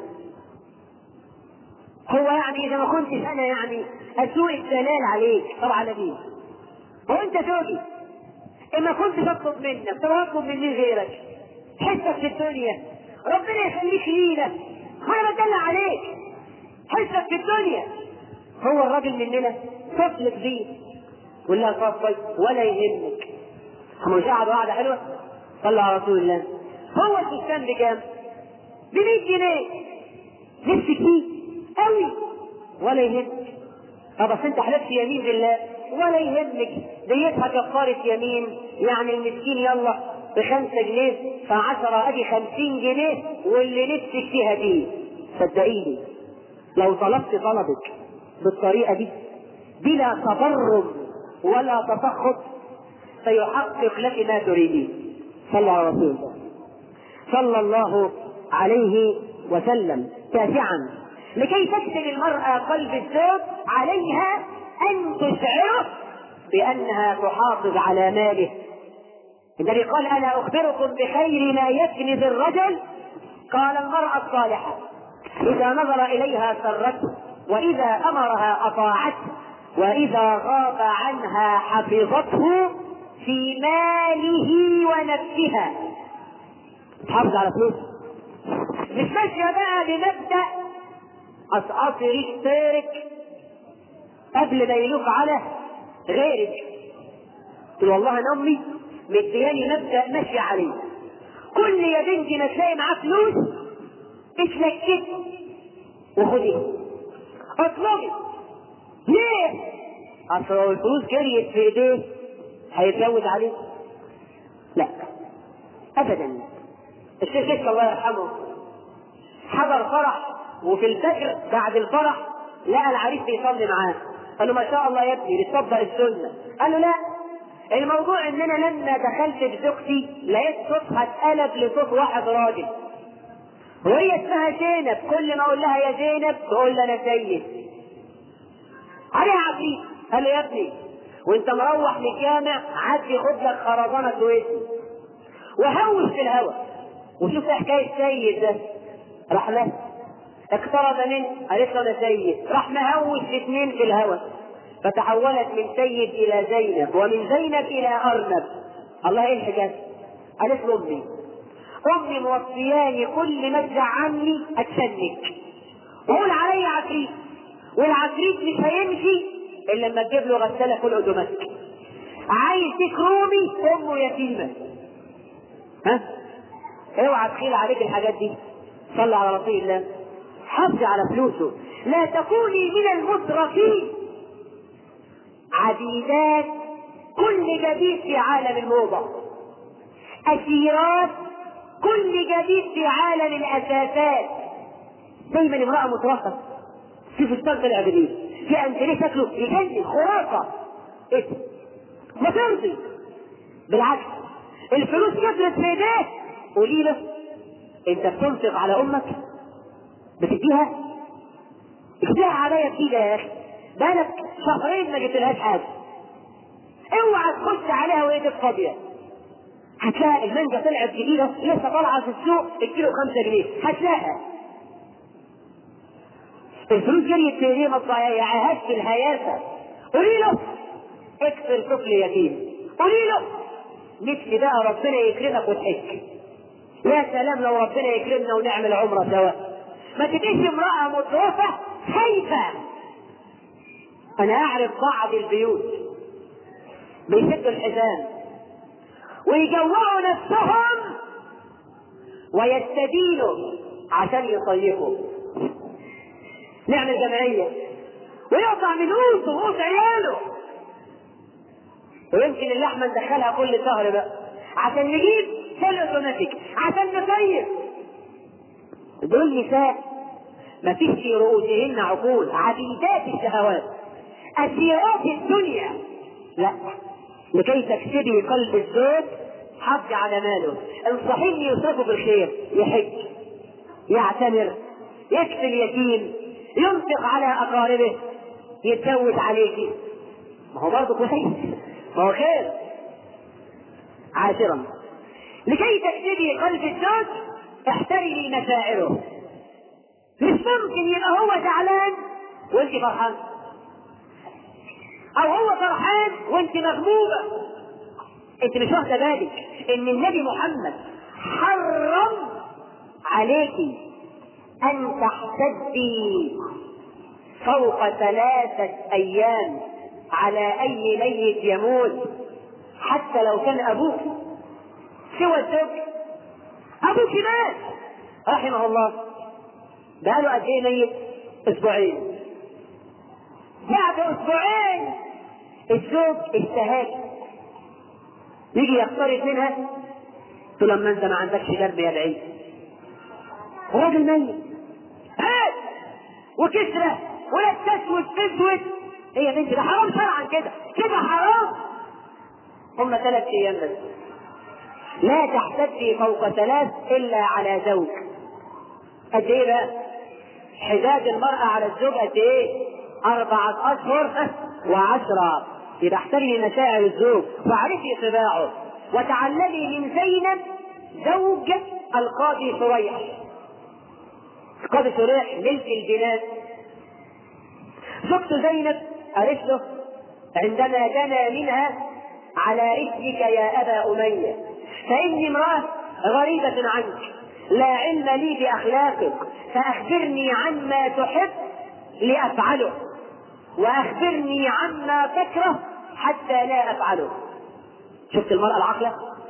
هو يعني اذا ما كنتش انا يعني اسوء الدلال عليك طب على مين؟ هو انت زوجي اما كنت اطلب منك طب اطلب من مين غيرك؟ حسك في الدنيا ربنا يخليك لينا ما انا بدلع عليك حسك في الدنيا هو الراجل مننا تطلق بيه يقول لها اتفضل ولا يهمك هم مش قعدوا قعده حلوه صلى على رسول الله هو الفستان بكام؟ ب 100 جنيه نفسك فيه قوي ولا يهمك طب بس انت حلفت يمين بالله ولا يهمك ديتها كفارة يمين يعني المسكين يلا بخمسة جنيه فعشرة ادي خمسين جنيه واللي نفسك فيها دي صدقيني لو طلبت طلبك بالطريقة دي بلا تبرم ولا تسخط سيحقق لك ما تريدين صلى على رسول الله صلى الله عليه وسلم تاسعا لكي تكسب المرأة قلب الزوج عليها أن تشعره بأنها تحافظ على ماله النبي قال أنا أخبركم بخير ما يكنز الرجل قال المرأة الصالحة إذا نظر إليها سرته وإذا أمرها أطاعته وإذا غاب عنها حفظته في ماله ونفسها تحافظ على فلوسه مش ماشية بقى بمبدأ أسقطي اشترك قبل ما يلوك على غيرك قلت والله أنا أمي مدياني مبدأ ماشي عليه كل يا بنتي ما تلاقي معاه فلوس اتلككي وخديها اطلبي ليه؟ اصل لو الفلوس جريت في ايديه هيتزود عليه لا ابدا الشيخ كشك الله يرحمه حضر فرح وفي الفجر بعد الفرح لقى العريس بيصلي معاه قال له ما شاء الله يا ابني بتطبق السنه قال له لا الموضوع ان انا لما دخلت بزوجتي لقيت صوتها اتقلب لصوت واحد راجل وهي اسمها زينب كل ما اقول لها يا زينب تقول لي انا سيد عليها عفريت قال له يا ابني وانت مروح للجامع عدي خد لك خرزانه كويسه وهوش في الهوا وشوف حكايه سيد ده راح له اقترب منه قالت له انا سيد راح مهوش الاثنين في الهوا فتحولت من سيد الى زينب ومن زينب الى ارنب الله ايه الحجاز قالت له امي امي موصياني كل ما ارجع عني اتشنك وقول علي عفريت والعفريت مش هيمشي الا لما تجيب له غساله كل قدمك عايز تكرومي امه يتيمه ها اوعى تخيل عليك الحاجات دي صلى على رسول الله حافظي على فلوسه لا تكوني من المترفين عديدات كل جديد في عالم الموضة أسيرات كل جديد في عالم الأساسات دايما امرأة مترفة في فستان طلع جديد في أنتريه شكله يجنن خرافة ايه ما ترضي بالعكس الفلوس كثرت في ايديك قولي له انت بتنفق على امك بتديها اديها عبايه جديده يا اخي بالك شهرين ما جبتلهاش حاجه اوعى تخش عليها وايدك فاضيه هتلاقي المانجا طلعت جديده لسه طالعه في السوق الكيلو 5 جنيه هتلاقيها الفلوس جريت في ايديه ما تضيعهاش في الهيافه قولي له اكسر طفل يتيم قولي له نفسي بقى ربنا يكرمك وتحج يا سلام لو ربنا يكرمنا ونعمل عمره سوا ما تبقيش امرأة متروفة خايفة أنا أعرف بعض البيوت بيسدوا الحزام ويجوعوا نفسهم ويستدينوا عشان يصيفوا نعمل جمعية ويقطع من قوت وقوت عياله ويمكن اللحمة ندخلها كل شهر بقى عشان نجيب فول اوتوماتيك عشان نصيف دول نساء ما فيش في رؤوسهن عقول عبيدات الشهوات أسيرات الدنيا لا لكي تكسبي قلب الزوج حافظي على ماله انصحيه يصرفه في الخير يحج يعتمر يكفي اليتيم ينفق على أقاربه يتجوز عليكي ما هو برضه كويس ما هو خير عاشرا لكي تكسبي قلب الزوج احترمي مشاعره مش ممكن يبقى هو زعلان وانت فرحان او هو فرحان وانت مغمومة انت مش واخده بالك ان النبي محمد حرم عليك ان تحتدي فوق ثلاثة ايام على اي ميت يموت حتى لو كان ابوك سوى الزوج ابوك مات رحمه الله بقاله قد ايه ميت؟ اسبوعين بعد اسبوعين الزوج اشتهاك يجي يقترب منها تقول لما انت ما عندكش قلب يا بعيد راجل ميت هات وكسرة ولا تسود تسود هي بنت ده حرام شرعا كده كده حرام هم ثلاث ايام بس لا تحتدي فوق ثلاث الا على زوج قد ايه بقى؟ حداد المرأة على الزوج قد ايه؟ أربعة أشهر وعشرة يبقى احترمي مشاعر الزوج واعرفي طباعه وتعلمي من زينب زوج القاضي شريح القاضي شريح ملك البلاد زوجته زينب قالت له عندما دنا منها على رجلك يا أبا أمية فإني امرأة غريبة عنك لا علم لي بأخلاقك فأخبرني عما تحب لأفعله وأخبرني عما تكره حتى لا أفعله شفت المرأة العقلة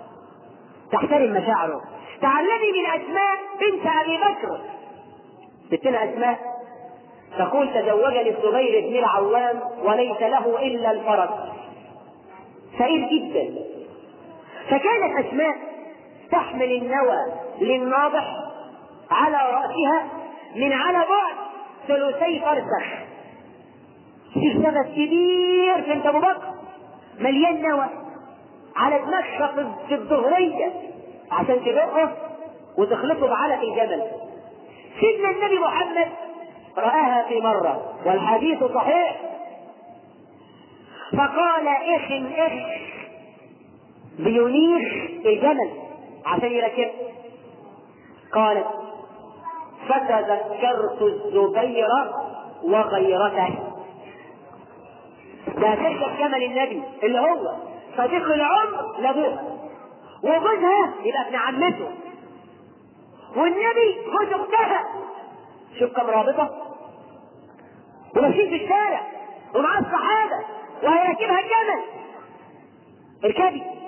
تحترم مشاعره تعلمي من أسماء بنت أبي بكر ستنا أسماء تقول تزوجني الزبير بن العوام وليس له إلا الفرج فقير جدا فكانت أسماء تحمل النوى للناضح على رأسها من على بعد ثلثي فرسخ في سبب كبير في ابو بكر مليان نوى على دماغها في الظهرية عشان تدقه وتخلطه بعلق الجبل سيدنا النبي محمد رآها في مرة والحديث صحيح فقال اخ اخ بينيخ الجمل عشان يركب قالت فتذكرت الزبير وغيرته ده تركب جمل النبي اللي هو صديق العمر لابوها وجوزها يبقى ابن عمته والنبي جوز اختها شوف كم رابطه وماشيين في الشارع ومعاه الصحابه وهيركبها الجمل اركبي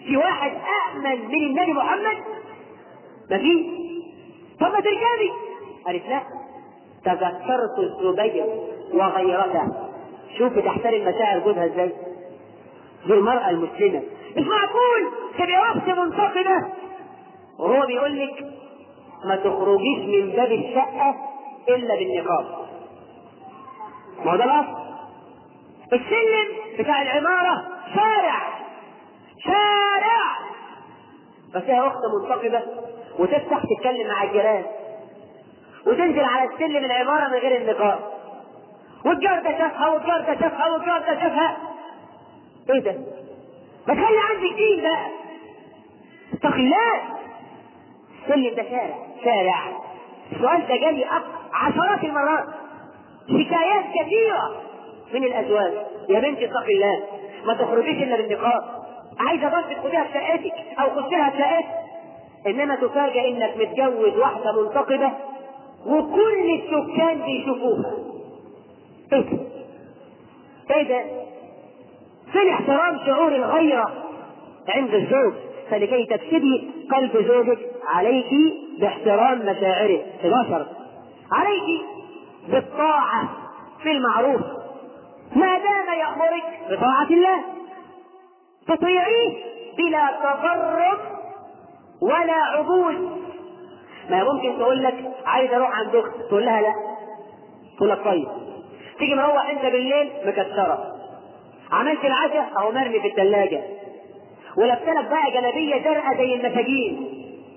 في واحد أأمن من النبي محمد مفيش طب ما تركبي قالت لا تذكرت الزبير وغيرته شوف بتحترم مشاعر جوزها ازاي دي المرأة المسلمة مش معقول تبقى وقت منتقدة وهو بيقول لك ما تخرجيش من باب الشقة إلا بالنقاب ما هو ده الأصل السلم بتاع العمارة شارع شارع بس هي أخت منتقبة وتفتح تتكلم مع الجيران وتنزل على السلم العمارة من غير النقاب والجار ده شافها والجار ده شافها والجار ده شافها ايه ده؟ ما تخلي عندك دين بقى اتق الله السلم ده شارع شارع السؤال ده جالي عشرات المرات حكايات كثيرة من الأزواج يا بنتي اتقي الله ما تخرجيش إلا بالنقاب عايزة بس تخديها في شقتك أو خديها في شقتك إنما تفاجئ إنك متجوز واحدة منتقبة وكل السكان بيشوفوها ايه ده؟ ايه ده؟ فين احترام شعور الغيرة عند الزوج فلكي تكسبي قلب زوجك عليك باحترام مشاعره 11 عليك بالطاعة في المعروف ما دام يأمرك بطاعة الله تطيعيه بلا تفرق ولا عبود ما ممكن تقول لك عايز اروح عند اختي تقول لها لا تقول لك طيب تيجي مروح انت بالليل مكسره عملت العشاء اهو مرمي في الثلاجه ولابسه لك بقى جلابيه زرقاء زي المساجين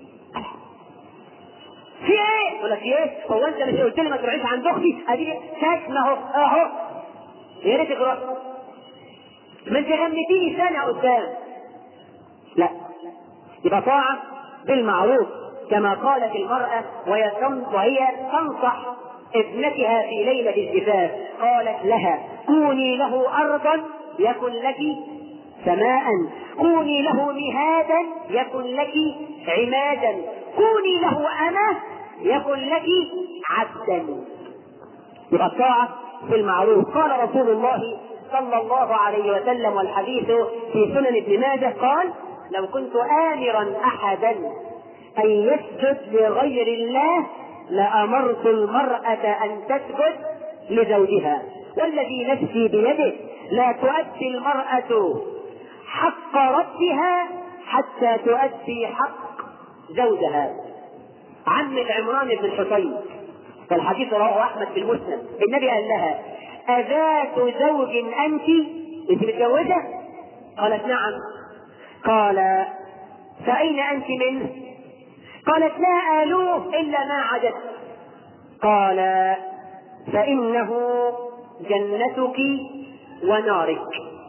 في ايه؟ يقول لك في ايه؟ هو انت مش قلت لي ما تروحيش عند اختي؟ ادي ساكنه اهو اهو يا ريتك رحت ما انت غمتيني سنه قدام لا يبقى طاعه بالمعروف كما قالت المرأة وهي وهي تنصح ابنتها في ليلة الزفاف قالت لها كوني له أرضا يكن لك سماء كوني له مهادا يكن لك عمادا كوني له أمة يكن لك عبدا يبقى الطاعة في المعروف قال رسول الله صلى الله عليه وسلم والحديث في سنن ابن ماجه قال لو كنت آمرا أحدا أن يسجد لغير الله لأمرت المرأة أن تسجد لزوجها والذي نفسي بيده لا تؤدي المرأة حق ربها حتى تؤدي حق زوجها عم عمران بن الحصين فالحديث رواه أحمد في المسند النبي قال لها أذات زوج أنت أنت متجوزة؟ قالت نعم قال فأين أنت منه؟ قالت لا آلوه إلا ما عجزت قال فإنه جنتك ونارك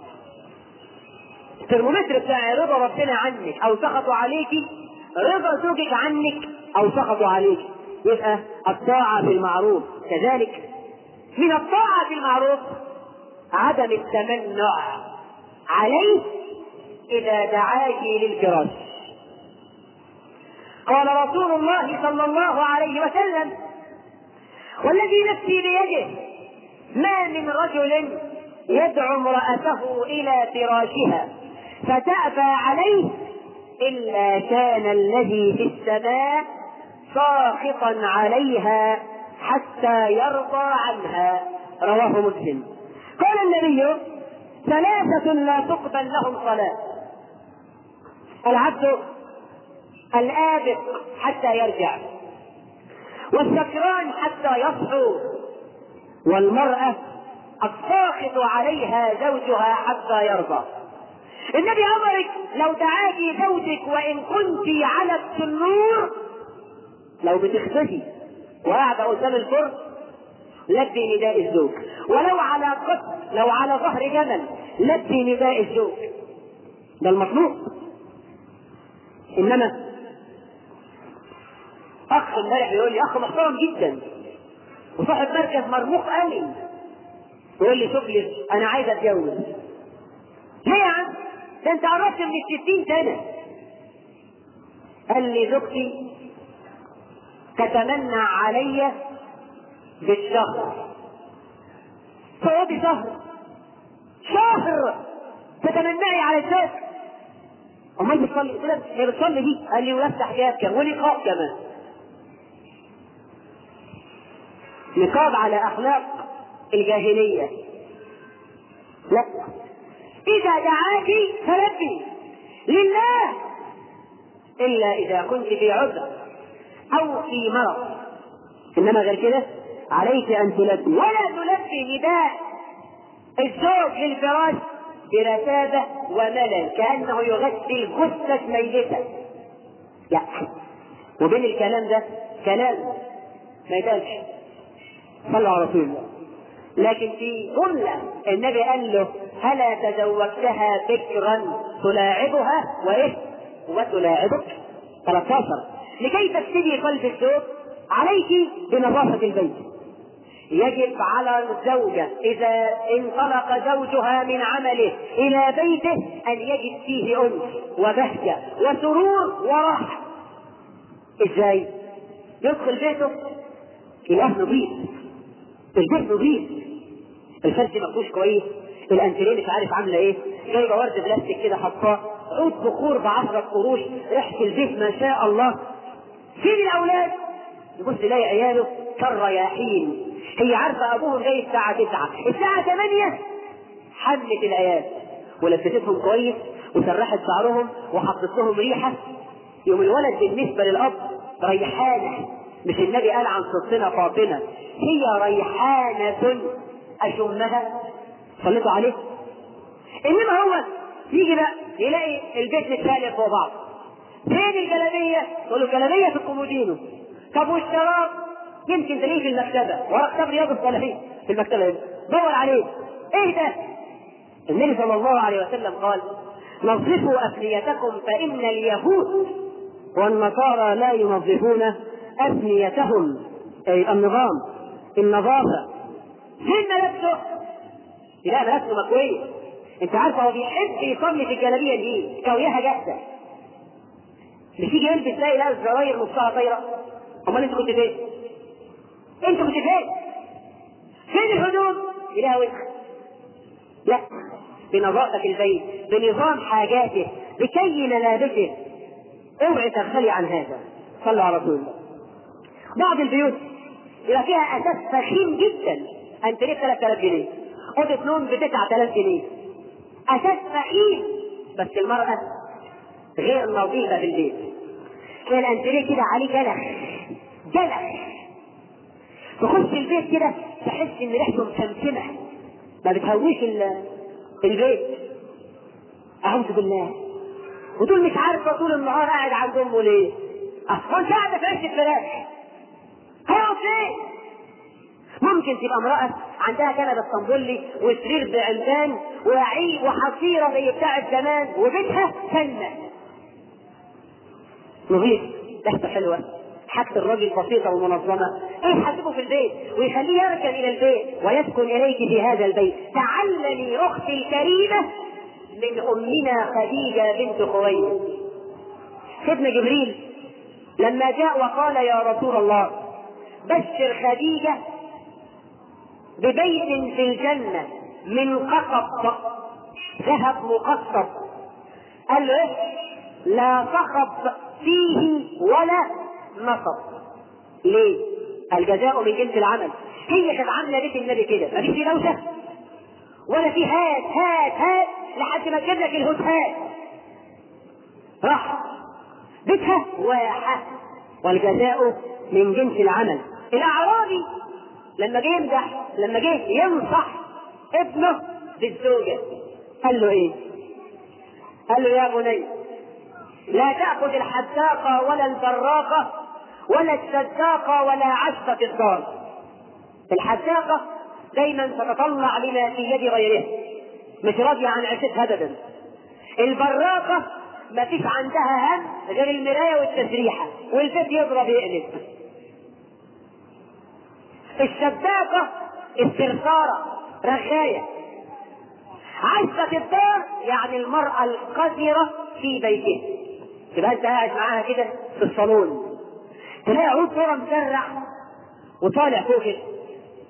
الترمومتر بتاع رضا ربنا عنك أو سخطوا عليك رضا زوجك عنك أو سخطوا عليك يبقى الطاعة بالمعروف كذلك من الطاعة بالمعروف عدم التمنع عليه إذا دعاك للفراش قال رسول الله صلى الله عليه وسلم والذي نفسي بيده ما من رجل يدعو امرأته إلى فراشها فتأبى عليه إلا كان الذي في السماء ساخطا عليها حتى يرضى عنها رواه مسلم قال النبي ثلاثة لا تقبل لهم صلاة العبد الآبق حتى يرجع والسكران حتى يصحو والمرأة الساخط عليها زوجها حتى يرضى النبي أمرك لو دعاكي زوجك وإن كنت على التنور لو بتختفي وقاعدة قدام الفرن لبي نداء الزوج ولو على قط لو على ظهر جمل لبي نداء الزوج ده المطلوب انما اخ امبارح بيقول لي اخ محترم جدا وصاحب مركز مرموق قوي يقول لي شوف لي انا عايز اتجوز ليه يا عم ده انت قربت من الستين سنه قال لي زوجتي تتمنى علي بالشهر تقعدي شهر شهر تتمنعي على الزوج امال بتصلي قلت له هي بتصلي دي قال لي ويفتح جاب كمان ونقاب كمان نقاب على اخلاق الجاهليه لا اذا دعاك فلبي لله الا اذا كنت في عذر او في مرض انما غير كده عليك ان تلبي ولا تلبي نداء الزوج للفراش برتابة وملل كأنه يغسل جثة ميتة لا وبين الكلام ده كلام ما يتقالش صلى على رسول الله لكن في جملة النبي قال له هلا تزوجتها بكرا تلاعبها وايه وتلاعبك 13 لكي تفسدي قلب الزوج عليك بنظافة البيت يجب على الزوجة إذا انطلق زوجها من عمله إلى بيته أن يجد فيه أنس وبهجة وسرور وراحة إزاي؟ يدخل بيته الأهل نظيف البيت نظيف الفرش مفروش كويس الانتريه مش عارف عامله ايه جايبه ورد بلاستيك كده حطاه عود بخور بعشرة قروش ريحه البيت ما شاء الله فين الاولاد يبص يلاقي عياله كالرياحين هي عارفه ابوهم جاي الساعه 9 الساعه 8 حملت العيال ولبستهم كويس وسرحت شعرهم وحطت لهم ريحه يوم الولد بالنسبه للاب ريحانه مش النبي قال عن ستنا فاطمه هي ريحانه اشمها صليتوا عليه انما هو يجي بقى يلاقي البيت متشالق فوق بعض فين الجلابيه؟ تقول له الجلابيه في الكومودينو طب والشراب يمكن تلاقيه في المكتبه ورا كتاب رياض الصالحين في المكتبه هنا دور عليه ايه ده؟ النبي صلى الله عليه وسلم قال نظفوا افنيتكم فان اليهود والنصارى لا ينظفون افنيتهم اي النظام النظافه فين ملابسه؟ لا ملابسه مكويه انت عارف هو بيحب يصلي في الجلابيه دي كويها جاهزه مش يجي يلبس تلاقي لا الزراير نصها طايره امال انت كنت فين؟ انت كنت فين؟ فين الهدوم؟ يلاقيها وسخ لا بنظافة البيت بنظام حاجاته بكي ملابسه اوعي تغفلي عن هذا صلى على رسول الله بعض البيوت يبقى فيها اساس فخيم جدا انت ليه 3000 جنيه اوضه نوم ب 9000 جنيه اساس فخيم بس المراه غير نظيفه في البيت كان الانتريه كده عليه جلخ جلخ تخش البيت كده تحس ان ريحته مسمسمه ما بتهويش البيت اعوذ بالله ودول مش عارفه طول النهار قاعد عند امه ليه؟ اصلا انت قاعده في عش الفراخ هيقعد فين؟ ممكن تبقى امرأة عندها كنبة اسطنبولي وسرير بعمدان وعي وحصيرة زي بتاعة زمان وبيتها سنة نظيف ريحته حلوة حاجة الراجل بسيطة ومنظمة ايه حاسبه في البيت ويخليه يركن الى البيت ويسكن اليك في هذا البيت تعلمي اختي الكريمة من امنا خديجة بنت خويلد سيدنا جبريل لما جاء وقال يا رسول الله بشر خديجة ببيت في الجنة من قصب ذهب مقصب قال له ايه لا صخب فيه ولا نصب ليه الجزاء من جنس العمل هي كانت عامله بيت النبي كده ما فيش فيه دوشه ولا في هات هات هات لحد ما تجيب لك الهوت هات راح بيتها واحة والجزاء من جنس العمل الاعرابي لما جه يمدح لما جه ينصح ابنه بالزوجة قال له ايه؟ قال له يا بني لا تأخذ الحداقة ولا البراقة ولا السداقة ولا عشق في الدار الحداقة دايما تتطلع لما في يد غيرها مش راضية عن عيشتها أبدا البراقة ما فيش عندها هم غير المراية والتسريحة والبيت يضرب يقلب السباقة السرسارة رغاية عشقة الدار يعني المرأة القذرة في بيتها تبقى انت قاعد معاها كده في الصالون تلاقي عود كرة مسرع وطالع فوق كده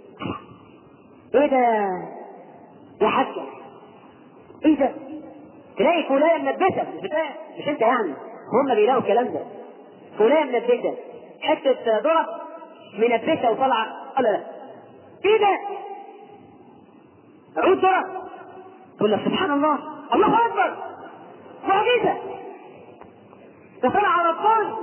ايه ده يا حاجة ايه ده تلاقي فلانة منبتة مش بتاع مش انت يعني هم بيلاقوا الكلام ده فلانة منبتة حتة ذرة منبتة وطالعة قال لا ايه ده؟ عود ذرة تقول لك سبحان الله الله اكبر معجزة ده طلع ربان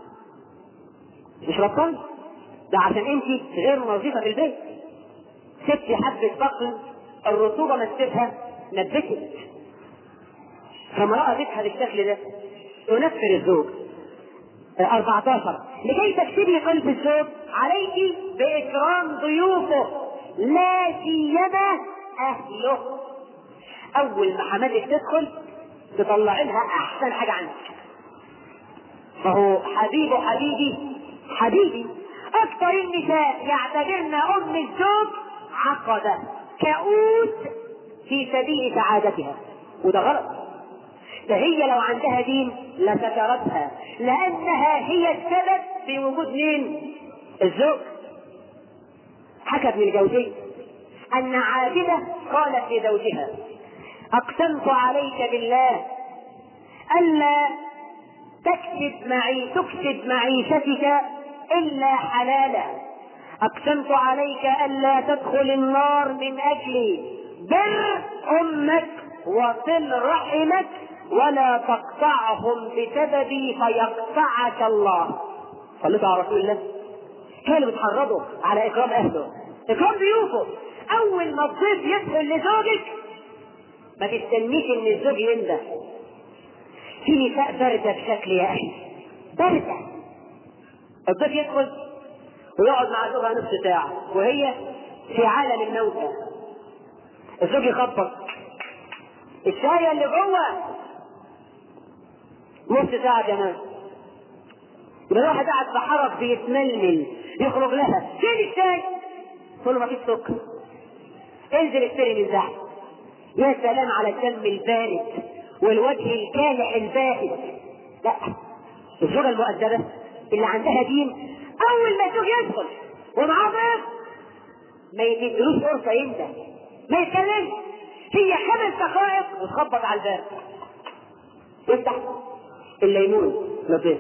مش ربان ده عشان انت غير نظيفة في البيت سبتي حبة بقل الرطوبة مسكتها نبتت فامرأة بيتها بالشكل ده تنفر الزوج 14 لكي تكسبي قلب الزوج عليك بإكرام ضيوفه لا سيما أهله أول ما حماتك تدخل تطلع لها أحسن حاجة عندك فهو حبيبه حبيبي حبيبي أكثر النساء يعتبرن أم الزوج عقبة كؤوس في سبيل سعادتها وده غلط ده هي لو عندها دين لسترتها لأنها هي السبب في وجود مين؟ الزوج حكى ابن الجوزي أن عابدة قالت لزوجها أقسمت عليك بالله ألا تكسب معي تكسب معيشتك إلا حلالا أقسمت عليك ألا تدخل النار من أجلي بر أمك وصل رحمك ولا تقطعهم بسببي فيقطعك الله صليت على رسول الله كانوا بيتحرضوا على إكرام أهله إكرام ضيوفه أول ما الضيف يدخل لزوجك ما تستنيش إن الزوج ينده في نساء باردة بشكل يا أخي باردة الضيف يدخل ويقعد مع زوجها نص ساعة وهي في عالم الموتى الزوج يخبط الشاي اللي جوه نص ساعة كمان يبقى الواحد قاعد في حرف بيتململ يخرج لها فين الشاي؟ تقول له مفيش سكر انزل اشتري من تحت يا سلام على الدم البارد والوجه الكالح الباهت لا الزوجة المؤدبة اللي عندها دين أول ما الزوج يدخل ومعاه ضيف ما يديلوش فرصة ينده ما يتكلمش هي خمس دقائق وتخبط على الباب يفتح الليمون لطيف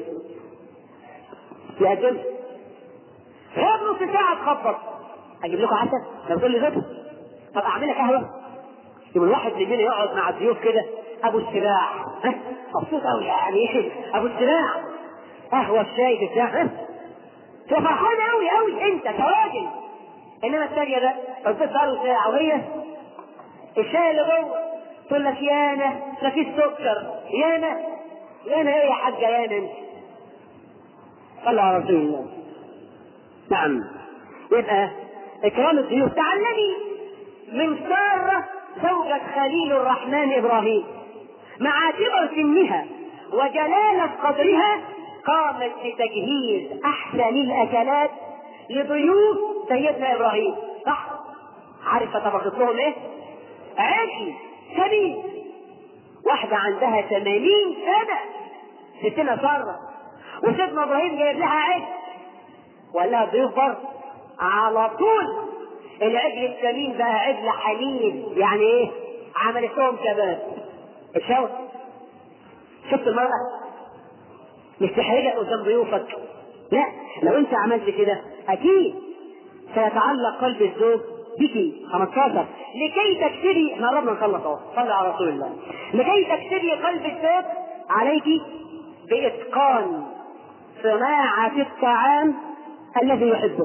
يقدم غير نص ساعة تخبط أجيب لكم عسل لو تقول لي غدا طب أعمل لك قهوة يبقى الواحد مننا يقعد مع الضيوف كده أبو السباع ها مبسوط أوي يعني أبو السباع قهوة الشاي بتاع ها تبقى فرحان أوي أوي أنت كراجل إنما الثانية ده الضيف له ساعة وهي الشاي اللي جوه تقول لك يانا مفيش سكر يانا يانا ايه يا حاجة يانا انت صلى على رسول الله نعم يبقى اكرام الضيوف تعلمي من سارة زوجة خليل الرحمن ابراهيم مع كبر سنها وجلالة قدرها قامت بتجهيز احسن الاكلات لضيوف سيدنا ابراهيم صح عارفه طبخت لهم ايه عجل كبير واحدة عندها ثمانين سنة ستنا سارة وسيدنا ابراهيم جايب لها عجل وقال لها ضيوف برضه على طول العجل السمين بقى عجل حليب يعني ايه عملت لهم كباب الشوت شفت المرأة مش تحرجك قدام ضيوفك لا لو انت عملت كده اكيد سيتعلق قلب الزوج بك 15 لكي تكسبي احنا قربنا نخلص اهو صلى على رسول الله لكي تكسبي قلب الزوج عليك باتقان صناعة الطعام الذي يحبه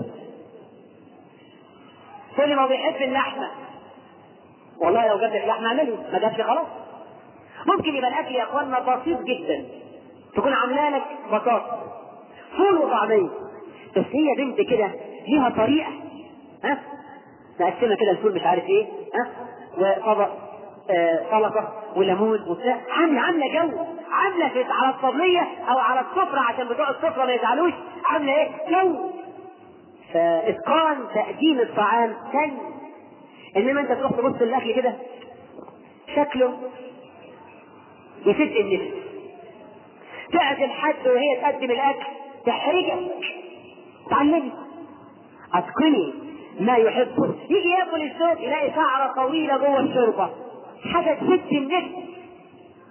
كل ما بيحب اللحمة والله لو جاب لك لحمة اعمله ما جابش خلاص ممكن يبقى الاكل يا اخوانا بسيط جدا تكون عامله لك بطاطس فول وطعميه بس هي بنت كده ليها طريقه ها مقسمه كده الفول مش عارف ايه ها وطبق آه سلطه وليمون وبتاع عامله عامله جو عامله في على الطبليه او على السفره عشان بتوع السفره ما يزعلوش عامله ايه جو فاتقان تقديم الطعام فن انما انت تروح تبص الاكل كده شكله يسد النفس تعزم حد وهي تقدم الاكل تحرجك تعلمي اتقني ما يحبه يجي ياكل الزوج يلاقي شعره طويله جوه الشوربه حاجه تسد النفس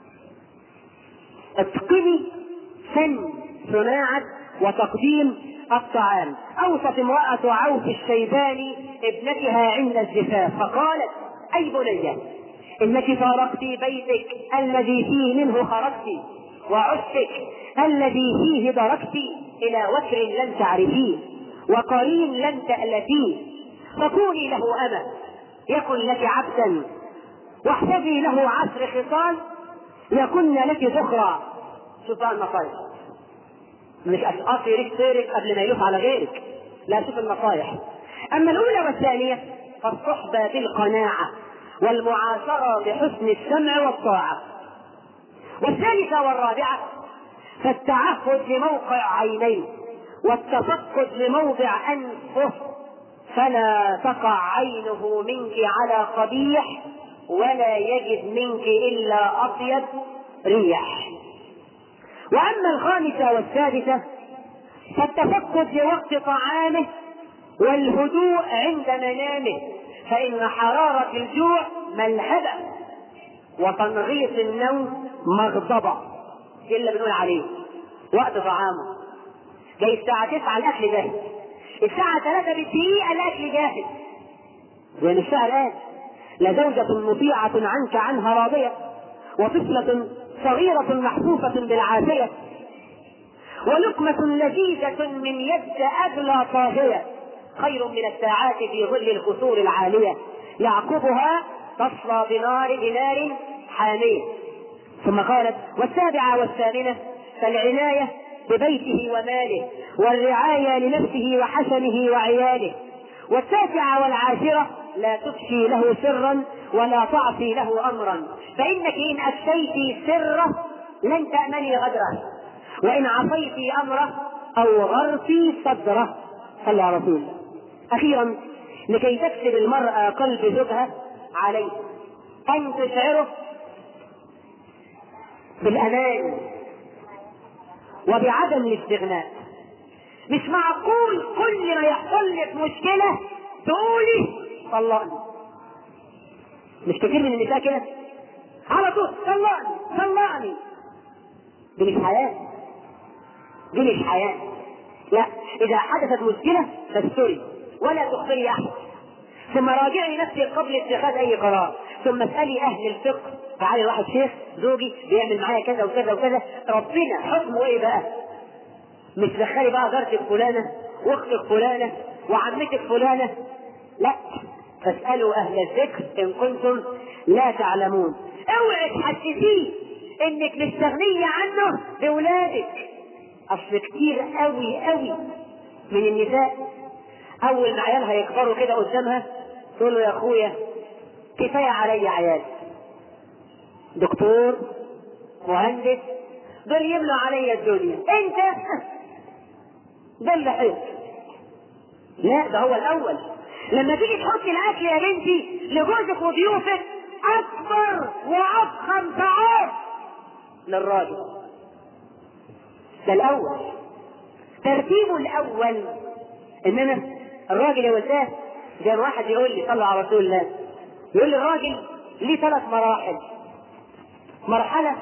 اتقني فن صناعة وتقديم الطعام أوصت امرأة عوف الشيباني ابنتها عند الزفاف فقالت أي بنية إنك فارقت بيتك الذي فيه منه خرجت وعشتك الذي فيه دركت إلى وكر لم تعرفيه وقرين لم تألفيه فكوني له أما يكن لك عبدا واحتفي له عشر خصال يكن لك ذخرى شوف بقى النصايح مش اشقاط يريك سيرك قبل ما يلوح على غيرك لا شوف النصايح اما الاولى والثانيه فالصحبه بالقناعه والمعاشره بحسن السمع والطاعه والثالثه والرابعه فالتعهد لموقع عينيه والتفقد لموضع انفه فلا تقع عينه منك على قبيح ولا يجد منك الا اطيب ريح واما الخامسه والسادسه فالتفقد لوقت طعامه والهدوء عند منامه فان حراره الجوع ملهبه وتنغيص النوم مغضبه ده اللي بنقول عليه وقت طعامه جاي الساعة 9 الأكل جاهز الساعة 3 بالدقيقة الأكل جاهز زي ما الشاعر قال لزوجة مطيعة عنك عنها راضية وطفلة صغيرة محفوفة بالعافية ولقمة لذيذة من يد أغلى طاغية خير من الساعات في ظل القصور العالية يعقبها تصلى بنار بنار حامية ثم قالت والسابعة والثامنة فالعناية ببيته وماله والرعاية لنفسه وحسنه وعياله والتاسعة والعاشرة لا تفشي له سرا ولا تعصي له أمرا فإنك إن أفشيت سره لن تأمني غدره وإن عصيت أمره أو غرت صدره صلى على رسول أخيرا لكي تكسب المرأة قلب زوجها عليه أن تشعره بالأمان وبعدم الاستغناء مش معقول كل ما يحصل لك مشكلة تقولي طلقني مش كتير من النساء كده على طول طلقني طلقني دي مش حياة دي مش حياة لا إذا حدثت مشكلة فاستري ولا تخبري أحد ثم راجعي نفسك قبل اتخاذ أي قرار ثم اسألي أهل الفقه تعالي واحد شيخ زوجي بيعمل معايا كذا وكذا وكذا ربنا حكمه إيه بقى؟ مش تدخلي بقى جارتك فلانة واختك فلانة وعمتك فلانة لا فاسألوا أهل الذكر إن كنتم لا تعلمون اوعي تحسسيه انك مستغنية عنه بولادك اصل كتير قوي قوي من النساء اول ما عيالها يكبروا كده قدامها تقول له يا اخويا كفاية علي عيال دكتور مهندس دول يملوا علي الدنيا انت دول حيط لا ده هو الاول لما تيجي تحطي الاكل يا بنتي لجوزك وضيوفك اكبر واضخم طعام للراجل ده الاول ترتيبه الاول انما الراجل يا وسام زي واحد يقول لي صلى على رسول الله يقول لي الراجل ليه ثلاث مراحل مرحله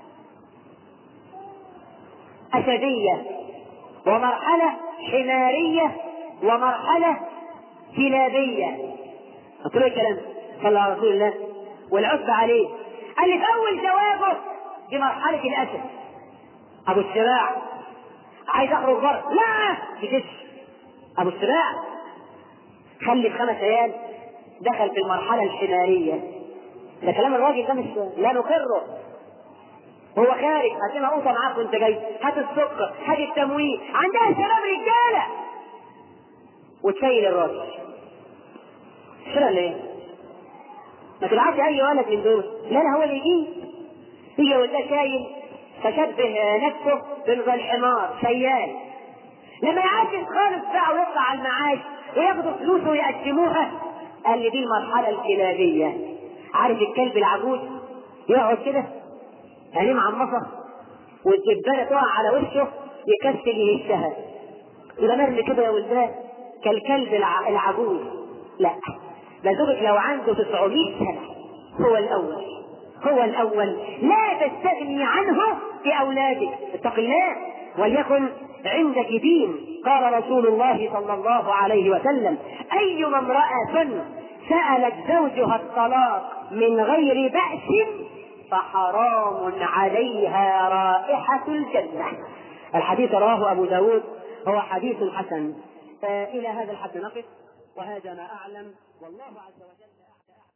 اسديه ومرحله حماريه ومرحله كلابيه قلت له الكلام صلى على رسول الله والعتب عليه قال لي في اول جوابه دي مرحله الاسد ابو السباع عايز اخرج بره لا بتش ابو السباع خلي خمس عيال دخل في المرحله الحماريه ده كلام الراجل ده مش لا نقره هو خارج هتلاقيها قوطه معاك وانت جاي هات السكر هات التموين عندها شباب رجاله وتشيل الراجل شرع ليه؟ ما تبعتش اي ولد من دول لا لا هو اللي يجيب يجي وده شايل فشبه نفسه بنظر الحمار شيال لما يعجز خالص بقى ويطلع على المعاش وياخدوا فلوسه ويقسموها قال لي دي المرحلة الكلابية عارف الكلب العجوز يقعد كده عينيه معمصة والدبانة تقع على وشه يكسل يهشها يبقى مرمي كده يا ولدان كالكلب الع- العجوز لا ده زوجك لو عنده 900 سنة هو الأول هو الأول لا تستغني عنه بأولادك اتق الله وليكن عندك دين قال رسول الله صلى الله عليه وسلم أيما امرأة سألت زوجها الطلاق من غير بأس فحرام عليها رائحة الجنة الحديث رواه أبو داود هو حديث حسن إلى هذا الحد نقف وهذا ما أعلم والله عز وجل